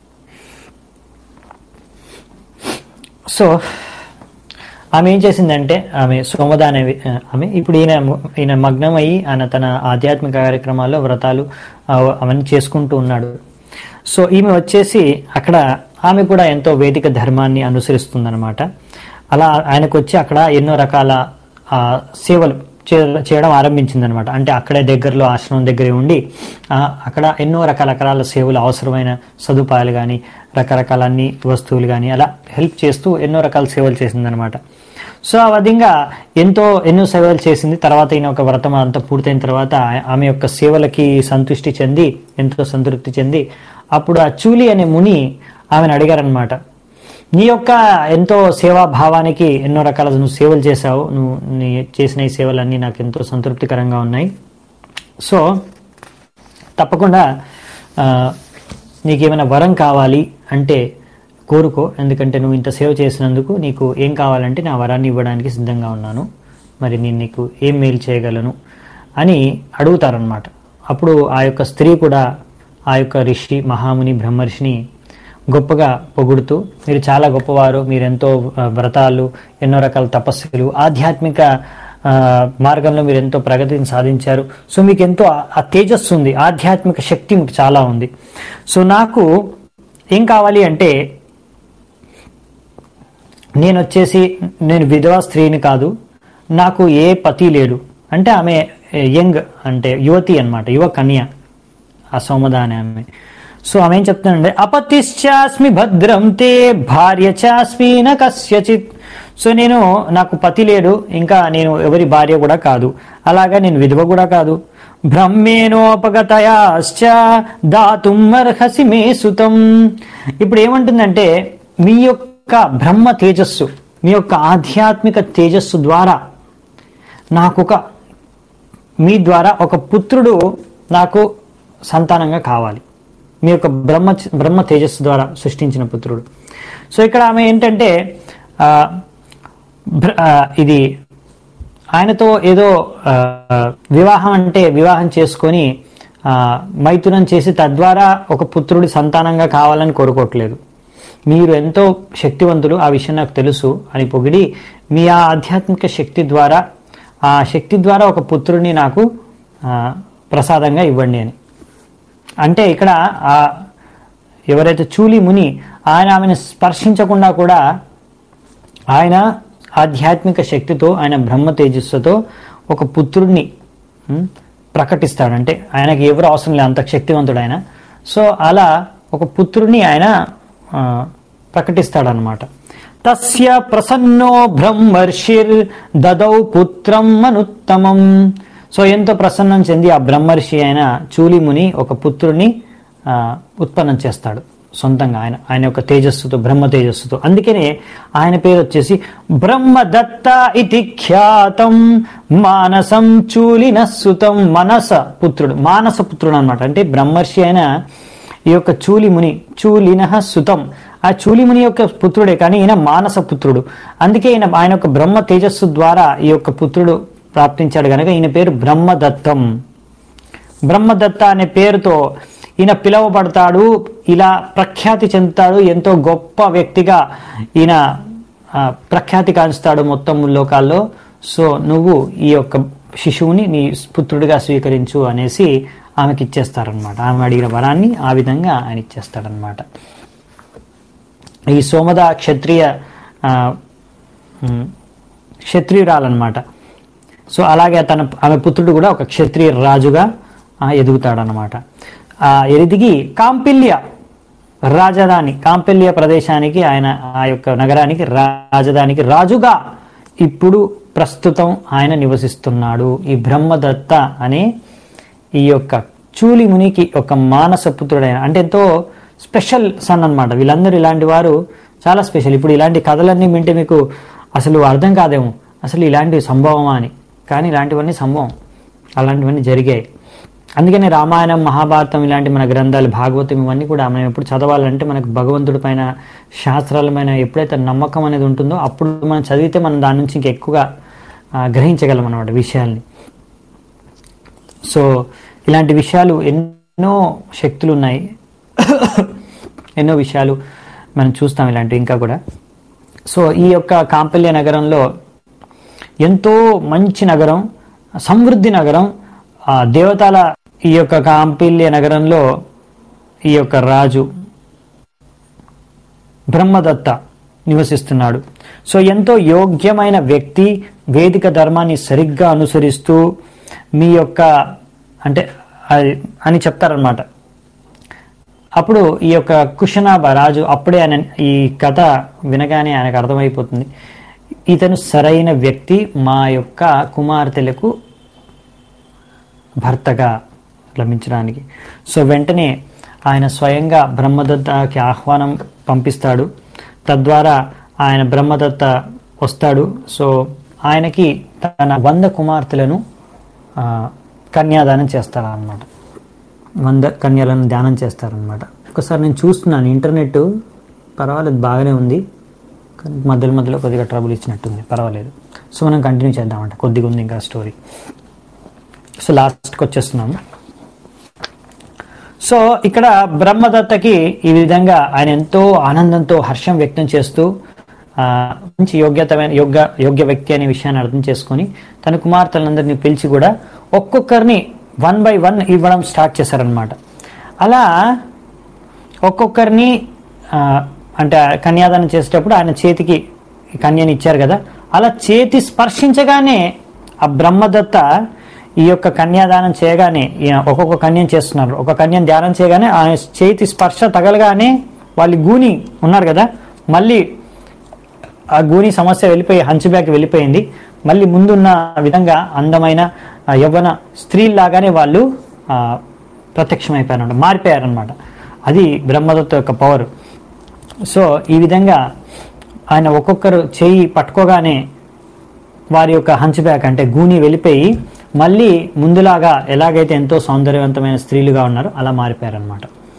సో ఆమె ఏం చేసిందంటే ఆమె సోమద అనే వి- ఆమె ఇప్పుడు ఈయన ఈయన మగ్నం అయ్యి ఆయన తన ఆధ్యాత్మిక కార్యక్రమాల్లో వ్రతాలు ఆ, అవన్నీ చేసుకుంటూ ఉన్నాడు సో ఈమె వచ్చేసి అక్కడ ఆమె కూడా ఎంతో వేదిక ధర్మాన్ని అనుసరిస్తుందన్నమాట అలా ఆయనకు వచ్చి అక్కడ ఎన్నో రకాల ఆ, సేవలు చే- చేయడం ఆరంభించిందనమాట అంటే అక్కడే దగ్గరలో ఆశ్రమం దగ్గరే ఉండి ఆ, అక్కడ ఎన్నో రకాల రకాల సేవలు అవసరమైన సదుపాయాలు కానీ రకరకాల అన్ని వస్తువులు కానీ అలా హెల్ప్ చేస్తూ ఎన్నో రకాల సేవలు చేసిందనమాట సో ఆ విధంగా ఎంతో ఎన్నో సేవలు చేసింది తర్వాత ఈయన ఒక వ్రతం అంతా పూర్తయిన తర్వాత ఆ- ఆమె యొక్క సేవలకి సంతృష్టి చెంది ఎంతో సంతృప్తి చెంది అప్పుడు ఆ చూలి అనే ముని ఆమెను అడిగారనమాట నీ యొక్క ఎంతో సేవా భావానికి ఎన్నో రకాల నువ్వు సేవలు చేశావు నువ్వు నీ చేసిన ఈ సేవలన్నీ నాకు ఎంతో సంతృప్తికరంగా ఉన్నాయి సో తప్పకుండా ఆ, నీకేమైనా వరం కావాలి అంటే కోరుకో ఎందుకంటే నువ్వు ఇంత సేవ చేసినందుకు నీకు ఏం కావాలంటే నా వరాన్ని ఇవ్వడానికి సిద్ధంగా ఉన్నాను మరి నేను నీకు ఏం మేలు చేయగలను అని అడుగుతారనమాట అప్పుడు ఆ యొక్క స్త్రీ కూడా ఆ యొక్క ఋషి మహాముని బ్రహ్మర్షిని గొప్పగా పొగుడుతూ మీరు చాలా గొప్పవారు మీరెంతో ఆ, వ్రతాలు ఎన్నో రకాల తపస్సులు ఆధ్యాత్మిక ఆ, మార్గంలో మీరు ఎంతో ప్రగతిని సాధించారు సో మీకు ఎంతో ఆ- ఆ తేజస్సు ఉంది ఆధ్యాత్మిక శక్తి మీకు చాలా ఉంది సో నాకు ఏం కావాలి అంటే నేను వచ్చేసి నేను విధవా స్త్రీని కాదు నాకు ఏ పతి లేడు అంటే ఆమె యంగ్ అంటే యువతి అన్నమాట యువ కన్య ఆ సోమద అనే ఆమె సో ఆమె ఏం చెప్తానంటే అపతిశ్చాస్మి భద్రం తే భార్య చాస్మి న కస్యచిత్ సో నేను నాకు పతి లేడు ఇంకా నేను ఎవరి భార్య కూడా కాదు అలాగా నేను విధవ కూడా కాదు బ్రహ్మేనోపగతయాశ్చ దాతుం అర్హసి మే సుతం ఇప్పుడు ఏమంటుందంటే మీ యొక్క బ్రహ్మ తేజస్సు మీ యొక్క ఆధ్యాత్మిక తేజస్సు ద్వారా నాకు ఒక మీ ద్వారా ఒక పుత్రుడు నాకు సంతానంగా కావాలి మీ యొక్క బ్రహ్మ బ్రహ్మ తేజస్సు ద్వారా సృష్టించిన పుత్రుడు సో ఇక్కడ ఆమె ఏంటంటే ఆ, భ్ర- ఆ, ఇది ఆయనతో ఏదో ఆ, వివాహం అంటే వివాహం చేసుకొని ఆ, మైథునం చేసి తద్వారా ఒక పుత్రుడి సంతానంగా కావాలని కోరుకోవట్లేదు మీరు ఎంతో శక్తివంతులు ఆ విషయం నాకు తెలుసు అని పొగిడి మీ ఆ ఆధ్యాత్మిక శక్తి ద్వారా ఆ శక్తి ద్వారా ఒక పుత్రుడిని నాకు ఆ, ప్రసాదంగా ఇవ్వండి అని అంటే ఇక్కడ ఆ ఎవరైతే చూలి ముని ఆయన ఆమెను స్పర్శించకుండా కూడా ఆయన ఆధ్యాత్మిక శక్తితో ఆయన బ్రహ్మ తేజస్సుతో ఒక పుత్రుడిని ఉం, ప్రకటిస్తాడు అంటే ఆయనకి ఎవరు అవసరం లేదు అంత శక్తివంతుడు ఆయన సో అలా ఒక పుత్రుడిని ఆయన ఆ, ప్రకటిస్తాడనమాట తస్య ప్రసన్నో బ్రహ్మర్షిర్ దదౌ పుత్రం అనుత్తమం సో ఎంతో ప్రసన్నం చెంది ఆ బ్రహ్మర్షి అయిన చూలిముని ఒక పుత్రుడిని ఆ, ఉత్పన్నం చేస్తాడు సొంతంగా ఆయన ఆయన యొక్క తేజస్సుతో బ్రహ్మ తేజస్సుతో అందుకనే ఆయన పేరు వచ్చేసి బ్రహ్మదత్త ఇతి ఖ్యాతం మానసం చూలిన సుతం మనస పుత్రుడు మానస పుత్రుడు అనమాట అంటే బ్రహ్మర్షి అయిన ఈ యొక్క చూలిముని చూలిన సుతం ఆ చూలిముని యొక్క పుత్రుడే కానీ ఈయన మానస పుత్రుడు అందుకే ఈయన ఆయన యొక్క బ్రహ్మ తేజస్సు ద్వారా ఈ యొక్క పుత్రుడు ప్రాప్తించాడు కనుక ఈయన పేరు బ్రహ్మదత్తం బ్రహ్మదత్త అనే పేరుతో ఈయన పిలువబడతాడు ఇలా ప్రఖ్యాతి చెందుతాడు ఎంతో గొప్ప వ్యక్తిగా ఈయన ఆ, ప్రఖ్యాతి కాంచుతాడు మొత్తం లోకాల్లో సో నువ్వు ఈ యొక్క శిశువుని నీ పుత్రుడిగా స్వీకరించు అనేసి ఆమెకి ఇచ్చేస్తారనమాట ఆమె అడిగిన వరాన్ని ఆ విధంగా ఆయన ఇచ్చేస్తాడనమాట ఈ సోమద క్షత్రియ ఆ, ఉమ్, క్షత్రియురాలన్నమాట సో అలాగే తన ఆమె పుత్రుడు కూడా ఒక క్షత్రియ రాజుగా ఆ, ఎదుగుతాడనమాట ఆ ఎదిగి కాంపిల్య రాజధాని కాంపిల్య ప్రదేశానికి ఆయన ఆ యొక్క నగరానికి రాజధానికి రాజుగా ఇప్పుడు ప్రస్తుతం ఆయన నివసిస్తున్నాడు ఈ బ్రహ్మదత్త అనే ఈ యొక్క చూలి మునికి ఒక మానస పుత్రుడైన అంటే ఎంతో స్పెషల్ సన్ అన్నమాట వీళ్ళందరూ ఇలాంటి వారు చాలా స్పెషల్ ఇప్పుడు ఇలాంటి కథలన్నీ వింటే మీకు అసలు అర్థం కాదేమో అసలు ఇలాంటి సంభవమా అని కానీ ఇలాంటివన్నీ సంభవం అలాంటివన్నీ జరిగాయి అందుకని రామాయణం మహాభారతం ఇలాంటి మన గ్రంథాలు భాగవతం ఇవన్నీ కూడా మనం ఎప్పుడు చదవాలంటే మనకు భగవంతుడి పైన శాస్త్రాల పైన ఎప్పుడైతే నమ్మకం అనేది ఉంటుందో అప్పుడు మనం చదివితే మనం దాని నుంచి ఇంకా ఎక్కువగా ఆ, గ్రహించగలం అన్నమాట విషయాల్ని సో ఇలాంటి విషయాలు ఎన్నో శక్తులు ఉన్నాయి ఎన్నో విషయాలు మనం చూస్తాం ఇలాంటివి ఇంకా కూడా సో ఈ యొక్క కాంపల్య నగరంలో ఎంతో మంచి నగరం సమృద్ధి నగరం ఆ దేవతల ఈ యొక్క కాంపిల్య నగరంలో ఈ యొక్క రాజు బ్రహ్మదత్త నివసిస్తున్నాడు సో ఎంతో యోగ్యమైన వ్యక్తి వేదిక ధర్మాన్ని సరిగ్గా అనుసరిస్తూ మీ యొక్క అంటే అది అని చెప్తారనమాట అప్పుడు ఈ యొక్క కుషనాభ రాజు అప్పుడే ఆయన ఈ కథ వినగానే ఆయనకు అర్థమైపోతుంది ఇతను సరైన వ్యక్తి మా యొక్క కుమార్తెలకు భర్తగా లభించడానికి సో వెంటనే ఆయన స్వయంగా బ్రహ్మదత్తకి ఆహ్వానం పంపిస్తాడు తద్వారా ఆయన బ్రహ్మదత్త వస్తాడు సో ఆయనకి తన వంద కుమార్తెలను ఆ, కన్యాదానం చేస్తారనమాట వంద కన్యలను ధ్యానం చేస్తారనమాట ఒకసారి నేను చూస్తున్నాను ఇంటర్నెట్ పర్వాలేదు బాగానే ఉంది కానీ మధ్యలో మధ్యలో కొద్దిగా ట్రబుల్ ఇచ్చినట్టుంది పర్వాలేదు సో మనం కంటిన్యూ చేద్దామంట కొద్దిగా ఉంది ఇంకా స్టోరీ సో లాస్ట్కి వచ్చేస్తున్నాము సో ఇక్కడ బ్రహ్మదత్తకి ఈ విధంగా ఆయన ఎంతో ఆనందంతో హర్షం వ్యక్తం చేస్తూ ఆ, మంచి యోగ్యతమైన యోగ్య యోగ్య వ్యక్తి అనే విషయాన్ని అర్థం చేసుకొని తన కుమార్తెలందరినీ పిలిచి కూడా ఒక్కొక్కరిని వన్ బై వన్ ఇవ్వడం స్టార్ట్ చేశారనమాట అలా ఒక్కొక్కరిని ఆ, అంటే కన్యాదానం చేసేటప్పుడు ఆయన చేతికి ఈ కన్యని ఇచ్చారు కదా అలా చేతి స్పర్శించగానే ఆ బ్రహ్మదత్త ఈ యొక్క కన్యాదానం చేయగానే ఈయన ఒక్కొక్క కన్యం చేస్తున్నారు ఒక కన్యం ధ్యానం చేయగానే ఆయన చేతి స్పర్శ తగలగానే వాళ్ళు గూని ఉన్నారు కదా మళ్ళీ ఆ గూని సమస్య వెళ్ళిపోయి హంచుబ్యాక్ వెళ్ళిపోయింది మళ్ళీ ముందున్న విధంగా అందమైన ఆ, యవ్వన స్త్రీలాగానే వాళ్ళు ఆ, ప్రత్యక్షమైపోయారన్నమాట మారిపోయారనమాట అది బ్రహ్మదత్త యొక్క పవర్ సో ఈ విధంగా ఆయన ఒక్కొక్కరు చేయి పట్టుకోగానే వారి యొక్క హంచ్బ్యాక్ అంటే గూని వెళ్ళిపోయి మళ్ళీ ముందులాగా ఎలాగైతే ఎంతో సౌందర్యవంతమైన స్త్రీలుగా ఉన్నారో అలా మారిపోయారనమాట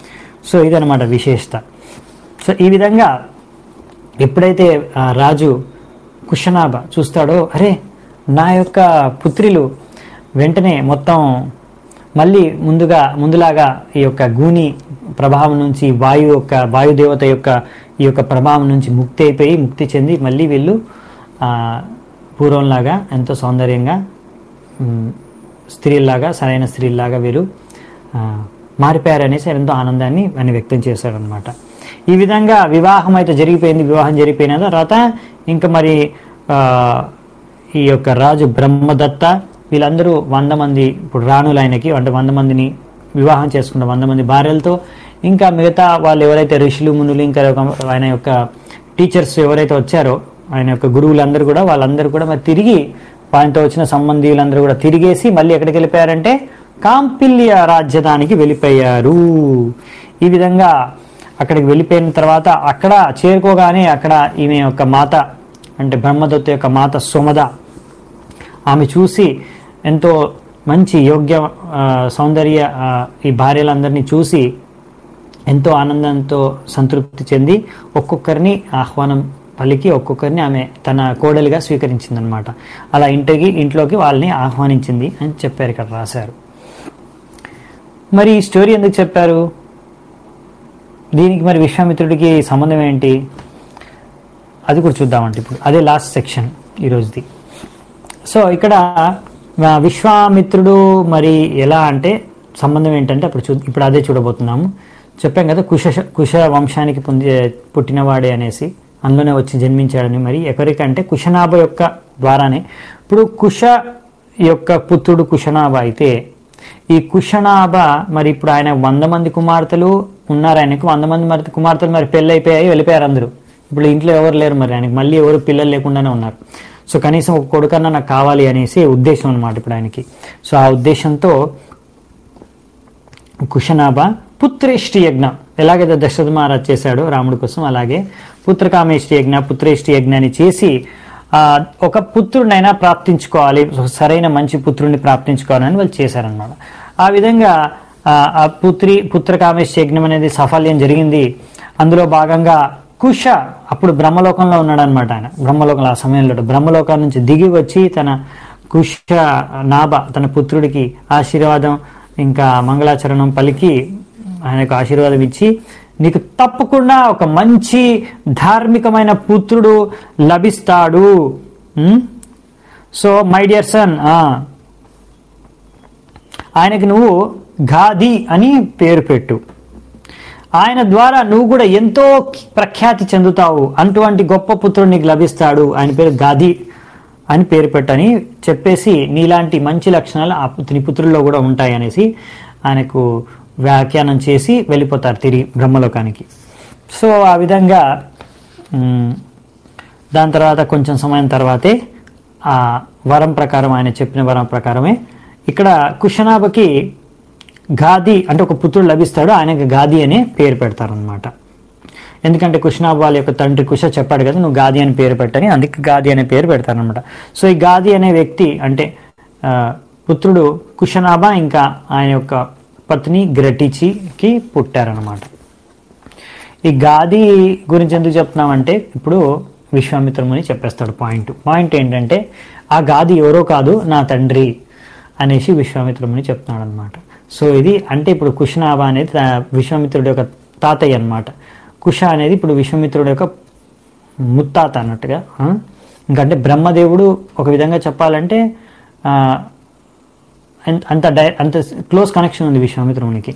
సో ఇదనమాట విశేషత సో ఈ విధంగా ఎప్పుడైతే ఆ రాజు కుషనాభ చూస్తాడో అరే నా యొక్క పుత్రులు వెంటనే మొత్తం మళ్ళీ ముందుగా ముందులాగా ఈ యొక్క గూని ప్రభావం నుంచి వాయు యొక్క వాయుదేవత యొక్క ఈ యొక్క ప్రభావం నుంచి ముక్తి అయిపోయి ముక్తి చెంది మళ్ళీ వీళ్ళు ఆ, పూర్వంలాగా ఎంతో సౌందర్యంగా ఉమ్, స్త్రీల్లాగా సరైన స్త్రీల్లాగా వీరు ఆ, మారిపోయారనేసి ఎంతో ఆనందాన్ని ఆయన వ్యక్తం చేశారనమాట ఈ విధంగా వివాహం అయితే జరిగిపోయింది వివాహం జరిగిపోయిన తర్వాత ఇంకా మరి ఆ, ఈ యొక్క రాజు బ్రహ్మదత్త వీళ్ళందరూ వంద మంది ఇప్పుడు రాణులు ఆయనకి అంటే వంద మందిని వివాహం చేసుకున్న వంద మంది భార్యలతో ఇంకా మిగతా వాళ్ళు ఎవరైతే ఋషులు మునులు ఇంకా ఒక- ఆయన యొక్క టీచర్స్ ఎవరైతే వచ్చారో ఆయన యొక్క గురువులందరూ కూడా వాళ్ళందరూ కూడా మరి తిరిగి ఆయనతో వచ్చిన సంబంధీయులందరూ కూడా తిరిగేసి మళ్ళీ ఎక్కడికి వెళ్ళిపోయారంటే కాంపిల్య రాజ్యదానికి వెళ్ళిపోయారు ఈ విధంగా అక్కడికి వెళ్ళిపోయిన తర్వాత అక్కడ చేరుకోగానే అక్కడ ఈమె యొక్క మాత అంటే బ్రహ్మదత్త యొక్క మాత సుమద ఆమె చూసి ఎంతో మంచి యోగ్య ఆ, సౌందర్య ఆ, ఈ భార్యలందరినీ చూసి ఎంతో ఆనందంతో సంతృప్తి చెంది ఒక్కొక్కరిని ఆహ్వానం పలికి ఒక్కొక్కరిని ఆమె తన కోడలిగా స్వీకరించిందనమాట అలా ఇంటికి ఇంట్లోకి వాళ్ళని ఆహ్వానించింది అని చెప్పారు ఇక్కడ రాశారు మరి ఈ స్టోరీ ఎందుకు చెప్పారు దీనికి మరి విశ్వామిత్రుడికి సంబంధం ఏంటి అది కూడా చూద్దామంటే ఇప్పుడు అదే లాస్ట్ సెక్షన్ ఈరోజుది సో ఇక్కడ ఆ, విశ్వామిత్రుడు మరి ఎలా అంటే సంబంధం ఏంటంటే అప్పుడు చూ ఇప్పుడు అదే చూడబోతున్నాము చెప్పాం కదా కుశ కుశ వంశానికి పొంది పుట్టినవాడే అనేసి అందులోనే వచ్చి జన్మించాడని మరి ఎవరికంటే కుశనాభ యొక్క ద్వారానే ఇప్పుడు కుశ యొక్క పుత్రుడు కుశనాభ అయితే ఈ కుశనాభ మరి ఇప్పుడు ఆయన వంద మంది కుమార్తెలు ఉన్నారు ఆయనకు వంద మంది మరి కుమార్తెలు మరి పెళ్ళి అయిపోయాయి వెళ్ళిపోయారు అందరూ ఇప్పుడు ఇంట్లో ఎవరు లేరు మరి ఆయనకి మళ్ళీ ఎవరు పిల్లలు లేకుండానే ఉన్నారు సో కనీసం ఒక కొడుకన్నా నాకు కావాలి అనేసి ఉద్దేశం అనమాట ఇప్పుడు ఆయనకి సో ఆ ఉద్దేశంతో కుశనాభ పుత్రేష్టి యజ్ఞం ఎలాగైతే దశరథ మహారాజ్ చేశాడో రాముడి కోసం అలాగే పుత్రకామేష్టి యజ్ఞ పుత్రేష్టి యజ్ఞాన్ని చేసి ఆ, ఒక పుత్రుడినైనా ప్రాప్తించుకోవాలి ఒక సరైన మంచి పుత్రుడిని ప్రాప్తించుకోవాలని వాళ్ళు చేశారనమాట ఆ విధంగా ఆ, ఆ పుత్రి పుత్రకామేష్టి యజ్ఞం అనేది సఫల్యం జరిగింది అందులో భాగంగా కుష అప్పుడు బ్రహ్మలోకంలో ఉన్నాడు అనమాట ఆయన బ్రహ్మలోకంలో ఆ సమయంలో బ్రహ్మలోకం నుంచి దిగి వచ్చి తన కుష నాభ తన పుత్రుడికి ఆశీర్వాదం ఇంకా మంగళాచరణం పలికి ఆయనకు ఆశీర్వాదం ఇచ్చి నీకు తప్పకుండా ఒక మంచి ధార్మికమైన పుత్రుడు లభిస్తాడు um? So my dear son ఆయనకి నువ్వు గాది అని పేరు పెట్టు ఆయన ద్వారా నువ్వు కూడా ఎంతో ప్రఖ్యాతి చెందుతావు అటువంటి గొప్ప పుత్రుడు నీకు లభిస్తాడు ఆయన పేరు గాది అని పేరు పెట్టని చెప్పేసి నీలాంటి మంచి లక్షణాలు ఆ పుత్రి పుత్రుల్లో కూడా ఉంటాయి అనేసి ఆయనకు వ్యాఖ్యానం చేసి వెళ్ళిపోతారు తిరిగి బ్రహ్మలోకానికి సో ఆ విధంగా ఉమ్, దాని తర్వాత కొంచెం సమయం తర్వాతే ఆ వరం ప్రకారం ఆయన చెప్పిన వరం ప్రకారమే ఇక్కడ కుషనాభకి గాది అంటే ఒక పుత్రుడు లభిస్తాడు ఆయనకి గాది అనే పేరు పెడతారనమాట ఎందుకంటే కుషనాభ వాళ్ళ యొక్క తండ్రి కుష చెప్పాడు కదా నువ్వు గాది అని పేరు పెట్టని అందుకే గాది అనే పేరు పెడతారనమాట సో ఈ గాది అనే వ్యక్తి అంటే ఆ, పుత్రుడు కుషనాభ ఇంకా ఆయన యొక్క పత్ని గ్రటిచికి పుట్టారనమాట ఈ గాది గురించి ఎందుకు చెప్తున్నామంటే ఇప్పుడు విశ్వామిత్రముని చెప్పేస్తాడు పాయింట్ పాయింట్ ఏంటంటే ఆ గాది ఎవరో కాదు నా తండ్రి అనేసి విశ్వామిత్రముని చెప్తున్నాడు అనమాట సో ఇది అంటే ఇప్పుడు కుషనాభ అనేది తా- విశ్వామిత్రుడి యొక్క తాతయ్య అన్నమాట కుష అనేది ఇప్పుడు విశ్వామిత్రుడి యొక్క ముత్తాత అన్నట్టుగా ఆ? ఇంకంటే బ్రహ్మదేవుడు ఒక విధంగా చెప్పాలంటే ఆ, అంత- అంత డై అంత క్లోజ్ కనెక్షన్ ఉంది విశ్వామిత్రునికి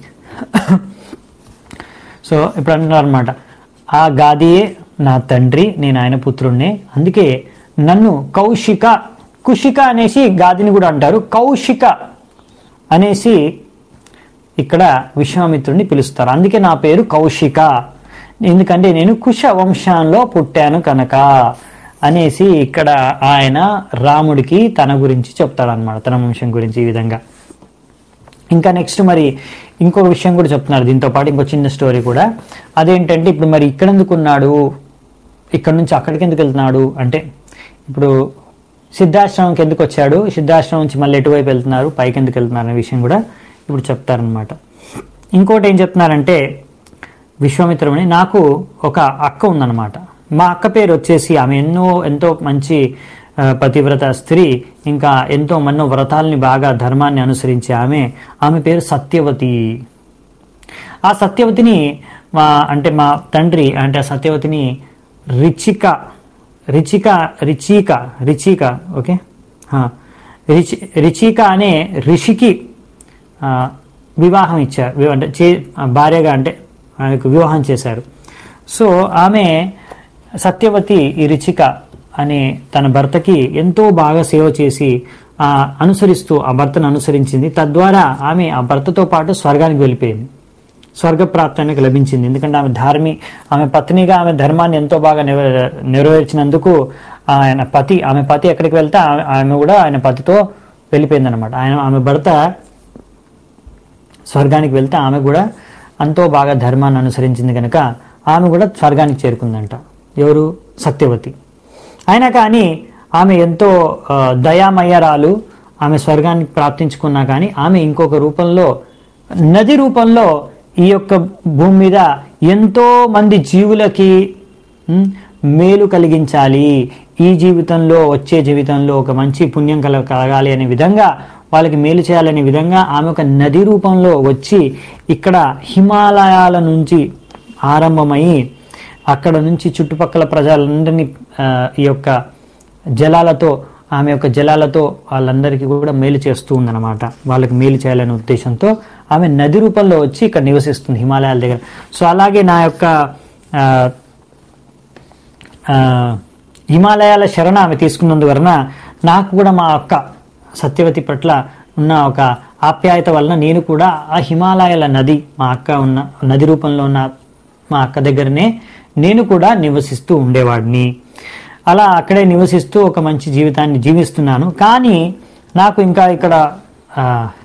సో ఇప్పుడు అంటున్నారు అనమాట ఆ గాదియే నా తండ్రి నేను ఆయన పుత్రుణ్ణి అందుకే నన్ను కౌశిక కుషిక అనేసి గాదిని కూడా అంటారు కౌశిక అనేసి ఇక్కడ విశ్వామిత్రుడిని పిలుస్తారు అందుకే నా పేరు కౌశిక ఎందుకంటే నేను కుశ వంశంలో పుట్టాను కనుక అనేసి ఇక్కడ ఆయన రాముడికి తన గురించి చెప్తాడనమాట తన వంశం గురించి ఈ విధంగా ఇంకా నెక్స్ట్ మరి ఇంకొక విషయం కూడా చెప్తున్నారు దీంతో పాటు ఇంకో చిన్న స్టోరీ కూడా అదేంటంటే ఇప్పుడు మరి ఇక్కడ ఎందుకు ఉన్నాడు ఇక్కడ నుంచి అక్కడికి ఎందుకు వెళ్తున్నాడు అంటే ఇప్పుడు సిద్ధాశ్రమంకి ఎందుకు వచ్చాడు సిద్ధాశ్రమం నుంచి మళ్ళీ ఎటువైపు వెళ్తున్నారు పైకి ఎందుకు వెళ్తున్నారు అనే విషయం కూడా ఇప్పుడు చెప్తారనమాట ఇంకోటి ఏం చెప్తున్నారంటే విశ్వామిత్రముని నాకు ఒక అక్క ఉందన్నమాట మా అక్క పేరు వచ్చేసి ఆమె ఎన్నో ఎంతో మంచి ఆ, పతివ్రత స్త్రీ ఇంకా ఎంతో మన్నో వ్రతాలని బాగా ధర్మాన్ని అనుసరించే ఆమె ఆమె పేరు సత్యవతి ఆ సత్యవతిని మా అంటే మా తండ్రి అంటే ఆ సత్యవతిని రిచిక రిచిక రిచిక రిచిక ఓకే ఆ, రిచి రిచిక అనే ఋషికి ఆ, వివాహం ఇచ్చారు వి- అంటే చే భార్యగా అంటే ఆమెకు వివాహం చేశారు సో ఆమె సత్యవతి ఈ రిచిక అనే తన భర్తకి ఎంతో బాగా సేవ చేసి ఆ అనుసరిస్తూ ఆ భర్తను అనుసరించింది తద్వారా ఆమె ఆ భర్తతో పాటు స్వర్గానికి వెళ్ళిపోయింది స్వర్గప్రాప్తానికి లభించింది ఎందుకంటే ఆమె ధార్మి ఆమె పత్నిగా ఆమె ధర్మాన్ని ఎంతో బాగా నెరవే- నెరవేర్చినందుకు ఆయన పతి ఆమె పతి ఎక్కడికి వెళ్తే ఆమె- ఆమె కూడా ఆయన పతితో వెళ్ళిపోయిందనమాట ఆయన ఆమె భర్త స్వర్గానికి వెళ్తే ఆమె కూడా ఎంతో బాగా ధర్మాన్ని అనుసరించింది కనుక ఆమె కూడా స్వర్గానికి చేరుకుందంట ఎవరు సత్యవతి అయినా కానీ ఆమె ఎంతో ఆ, దయామయ్యరాలు ఆమె స్వర్గానికి ప్రాప్తించుకున్నా కానీ ఆమె ఇంకొక రూపంలో నది రూపంలో ఈ యొక్క భూమి మీద ఎంతో మంది జీవులకి ఉమ్, మేలు కలిగించాలి ఈ జీవితంలో వచ్చే జీవితంలో ఒక మంచి పుణ్యం కల కలగాలి అనే విధంగా వాళ్ళకి మేలు చేయాలనే విధంగా ఆమె ఒక నది రూపంలో వచ్చి ఇక్కడ హిమాలయాల నుంచి ఆరంభమై అక్కడ నుంచి చుట్టుపక్కల ప్రజలందరినీ ఆ, ఈ యొక్క జలాలతో ఆమె యొక్క జలాలతో వాళ్ళందరికీ కూడా మేలు చేస్తూ ఉందన్నమాట వాళ్ళకి మేలు చేయాలనే ఉద్దేశంతో ఆమె నది రూపంలో వచ్చి ఇక్కడ నివసిస్తుంది హిమాలయాల దగ్గర సో అలాగే నా యొక్క ఆ, ఆ, హిమాలయాల శరణ ఆమె తీసుకున్నందువలన నాకు కూడా మా అక్క సత్యవతి పట్ల ఉన్న ఒక ఆప్యాయత వలన నేను కూడా ఆ హిమాలయాల నది మా అక్క ఉన్న నది రూపంలో ఉన్న మా అక్క దగ్గరనే నేను కూడా నివసిస్తూ ఉండేవాడిని అలా అక్కడే నివసిస్తూ ఒక మంచి జీవితాన్ని జీవిస్తున్నాను కానీ నాకు ఇంకా ఇక్కడ ఆ,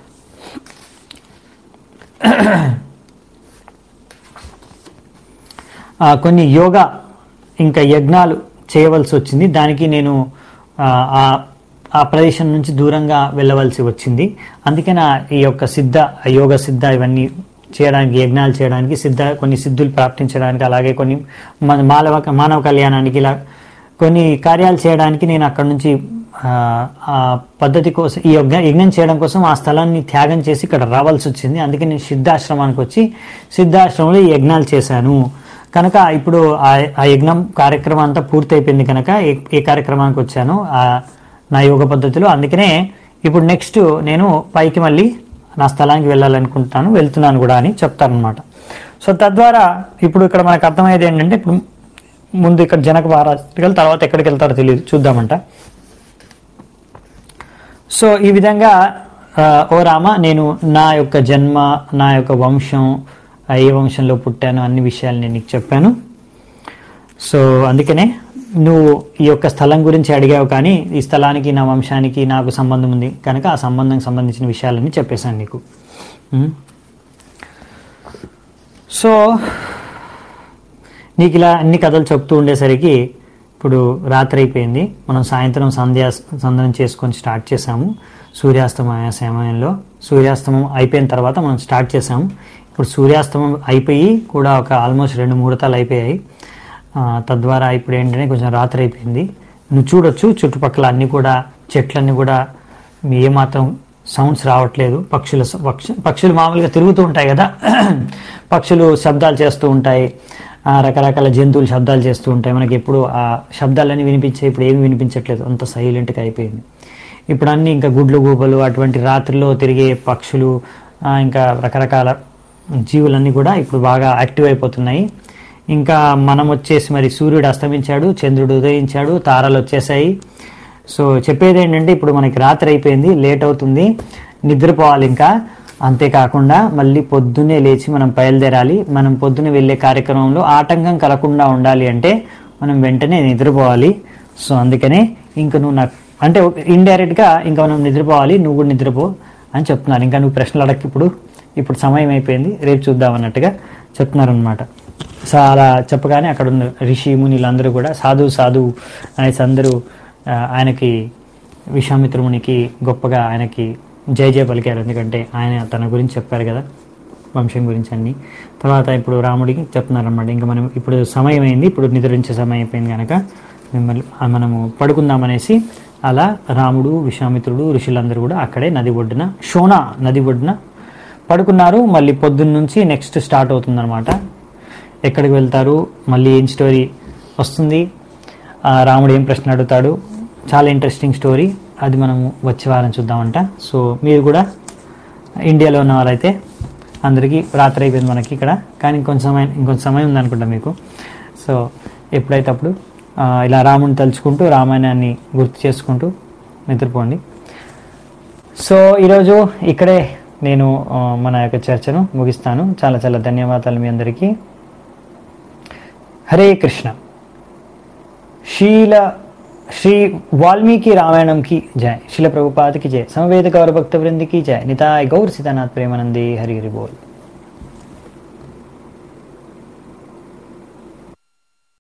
ఆ, కొన్ని యోగా ఇంకా యజ్ఞాలు చేయవలసి వచ్చింది దానికి నేను ఆ, ఆ ఆ ప్రదేశం నుంచి దూరంగా వెళ్ళవలసి వచ్చింది అందుకే నా ఈ యొక్క సిద్ధ యోగ సిద్ధ ఇవన్నీ చేయడానికి యజ్ఞాలు చేయడానికి సిద్ధ కొన్ని సిద్ధులు ప్రాప్తించడానికి అలాగే కొన్ని మన మానవ మానవ కళ్యాణానికి ఇలా కొన్ని కార్యాలు చేయడానికి నేను అక్కడ నుంచి ఆ, ఆ పద్ధతి కోసం ఈ యజ్ఞ యజ్ఞం చేయడం కోసం ఆ స్థలాన్ని త్యాగం చేసి ఇక్కడ రావాల్సి వచ్చింది అందుకే నేను సిద్ధాశ్రమానికి వచ్చి సిద్ధాశ్రమంలో ఈ యజ్ఞాలు చేశాను కనుక ఇప్పుడు ఆ ఆ యజ్ఞం కార్యక్రమం అంతా పూర్తయిపోయింది కనుక ఏ ఏ కార్యక్రమానికి వచ్చాను ఆ నా యోగ పద్ధతిలో అందుకనే ఇప్పుడు నెక్స్ట్ నేను పైకి మళ్ళీ నా స్థలానికి వెళ్ళాలనుకుంటాను వెళ్తున్నాను కూడా అని చెప్తారనమాట సో తద్వారా ఇప్పుడు ఇక్కడ మనకు అర్థమయ్యేది ఏంటంటే ఇప్పుడు ముందు ఇక్కడ జనక మహారాజు తర్వాత ఎక్కడికి వెళ్తారో తెలియదు చూద్దామంట సో ఈ విధంగా ఆ, ఓ రామ నేను నా యొక్క జన్మ నా యొక్క వంశం ఆ, ఏ వంశంలో పుట్టాను అన్ని విషయాలు నేను నీకు చెప్పాను సో అందుకనే నువ్వు ఈ యొక్క స్థలం గురించి అడిగావు కానీ ఈ స్థలానికి నా వంశానికి నాకు సంబంధం ఉంది కనుక ఆ సంబంధం సంబంధించిన విషయాలన్నీ చెప్పేశాను నీకు ఉం? సో నీకు ఇలా అన్ని కథలు చెప్తూ ఉండేసరికి ఇప్పుడు రాత్రి అయిపోయింది మనం సాయంత్రం సంధ్యా సందనం చేసుకొని స్టార్ట్ చేసాము సూర్యాస్తమయ సమయంలో సూర్యాస్తమం అయిపోయిన తర్వాత మనం స్టార్ట్ చేసాము ఇప్పుడు సూర్యాస్తమం అయిపోయి కూడా ఒక ఆల్మోస్ట్ రెండు ముహూర్తాలు అయిపోయాయి ఆ, తద్వారా ఇప్పుడు ఏంటంటే కొంచెం రాత్రి అయిపోయింది నువ్వు చూడొచ్చు చుట్టుపక్కల అన్ని కూడా చెట్లన్నీ కూడా ఏమాత్రం సౌండ్స్ రావట్లేదు పక్షుల పక్షి పక్షులు మామూలుగా తిరుగుతూ ఉంటాయి కదా పక్షులు శబ్దాలు చేస్తూ ఉంటాయి ఆ, రకరకాల జంతువులు శబ్దాలు చేస్తూ ఉంటాయి మనకి ఎప్పుడు ఆ శబ్దాలన్నీ వినిపించే ఇప్పుడు ఏమి వినిపించట్లేదు అంత సైలెంట్గా అయిపోయింది ఇప్పుడు అన్ని ఇంకా గుడ్లు గూబలు అటువంటి రాత్రిలో తిరిగే పక్షులు ఆ, ఇంకా రకరకాల జీవులన్నీ కూడా ఇప్పుడు బాగా యాక్టివ్ అయిపోతున్నాయి ఇంకా మనం వచ్చేసి మరి సూర్యుడు అస్తమించాడు చంద్రుడు ఉదయించాడు తారలు వచ్చేసాయి సో చెప్పేది ఏంటంటే ఇప్పుడు మనకి రాత్రి అయిపోయింది లేట్ అవుతుంది నిద్రపోవాలి ఇంకా అంతేకాకుండా మళ్ళీ పొద్దున్నే లేచి మనం బయలుదేరాలి మనం పొద్దున్న వెళ్ళే కార్యక్రమంలో ఆటంకం కలగకుండా ఉండాలి అంటే మనం వెంటనే నిద్రపోవాలి సో అందుకనే ఇంకా నువ్వు నాకు అంటే ఇండైరెక్ట్గా ఇంకా మనం నిద్రపోవాలి నువ్వు కూడా నిద్రపో అని చెప్తున్నారు ఇంకా నువ్వు ప్రశ్నలు అడగ ఇప్పుడు ఇప్పుడు సమయం అయిపోయింది రేపు చూద్దాం అన్నట్టుగా చెప్తున్నారు అనమాట సో అలా చెప్పగానే అక్కడ ఉన్న రిషి మునిలందరూ కూడా సాధు సాధు అనేసి అందరూ ఆ, ఆయనకి విశ్వామిత్రమునికి గొప్పగా ఆయనకి జయ జయ పలికారు ఎందుకంటే ఆయన తన గురించి చెప్పారు కదా వంశం గురించి అన్ని తర్వాత ఇప్పుడు రాముడికి చెప్తున్నారు అనమాట ఇంకా మనం ఇప్పుడు సమయం అయింది ఇప్పుడు నిద్రించే సమయం అయిపోయింది కనుక మిమ్మల్ని ఆ మనము పడుకుందామనేసి అలా రాముడు విశ్వామిత్రుడు ఋషులందరూ కూడా అక్కడే నది ఒడ్డున షోనా నది ఒడ్డున పడుకున్నారు మళ్ళీ పొద్దున్న నుంచి నెక్స్ట్ స్టార్ట్ అవుతుందన్నమాట ఎక్కడికి వెళ్తారు మళ్ళీ ఏం స్టోరీ వస్తుంది ఆ రాముడు ఏం ప్రశ్న అడుగుతాడు చాలా ఇంట్రెస్టింగ్ స్టోరీ అది మనం వచ్చే వారం చూద్దామంట సో మీరు కూడా ఇండియాలో ఉన్న వారైతే అందరికీ రాత్రి అయిపోయింది మనకి ఇక్కడ కానీ ఇంకొంచెం సమయం ఇంకొంచెం సమయం ఉందనుకుంటా మీకు సో ఎప్పుడైతే అప్పుడు ఆ, ఇలా రాముడిని తలుచుకుంటూ రామాయణాన్ని గుర్తు చేసుకుంటూ నిద్రపోండి సో ఈరోజు ఇక్కడే నేను ఆ, మన యొక్క చర్చను ముగిస్తాను చాలా చాలా ధన్యవాదాలు మీ అందరికీ హరే కృష్ణ शील श्री वाल्मीकि रामायणम की जय शिल प्रभुपाद की जय समवेद गौर भक्त वृंद की जय निताय गौर सीतानाथ प्रेमानंदे हरि हरि बोल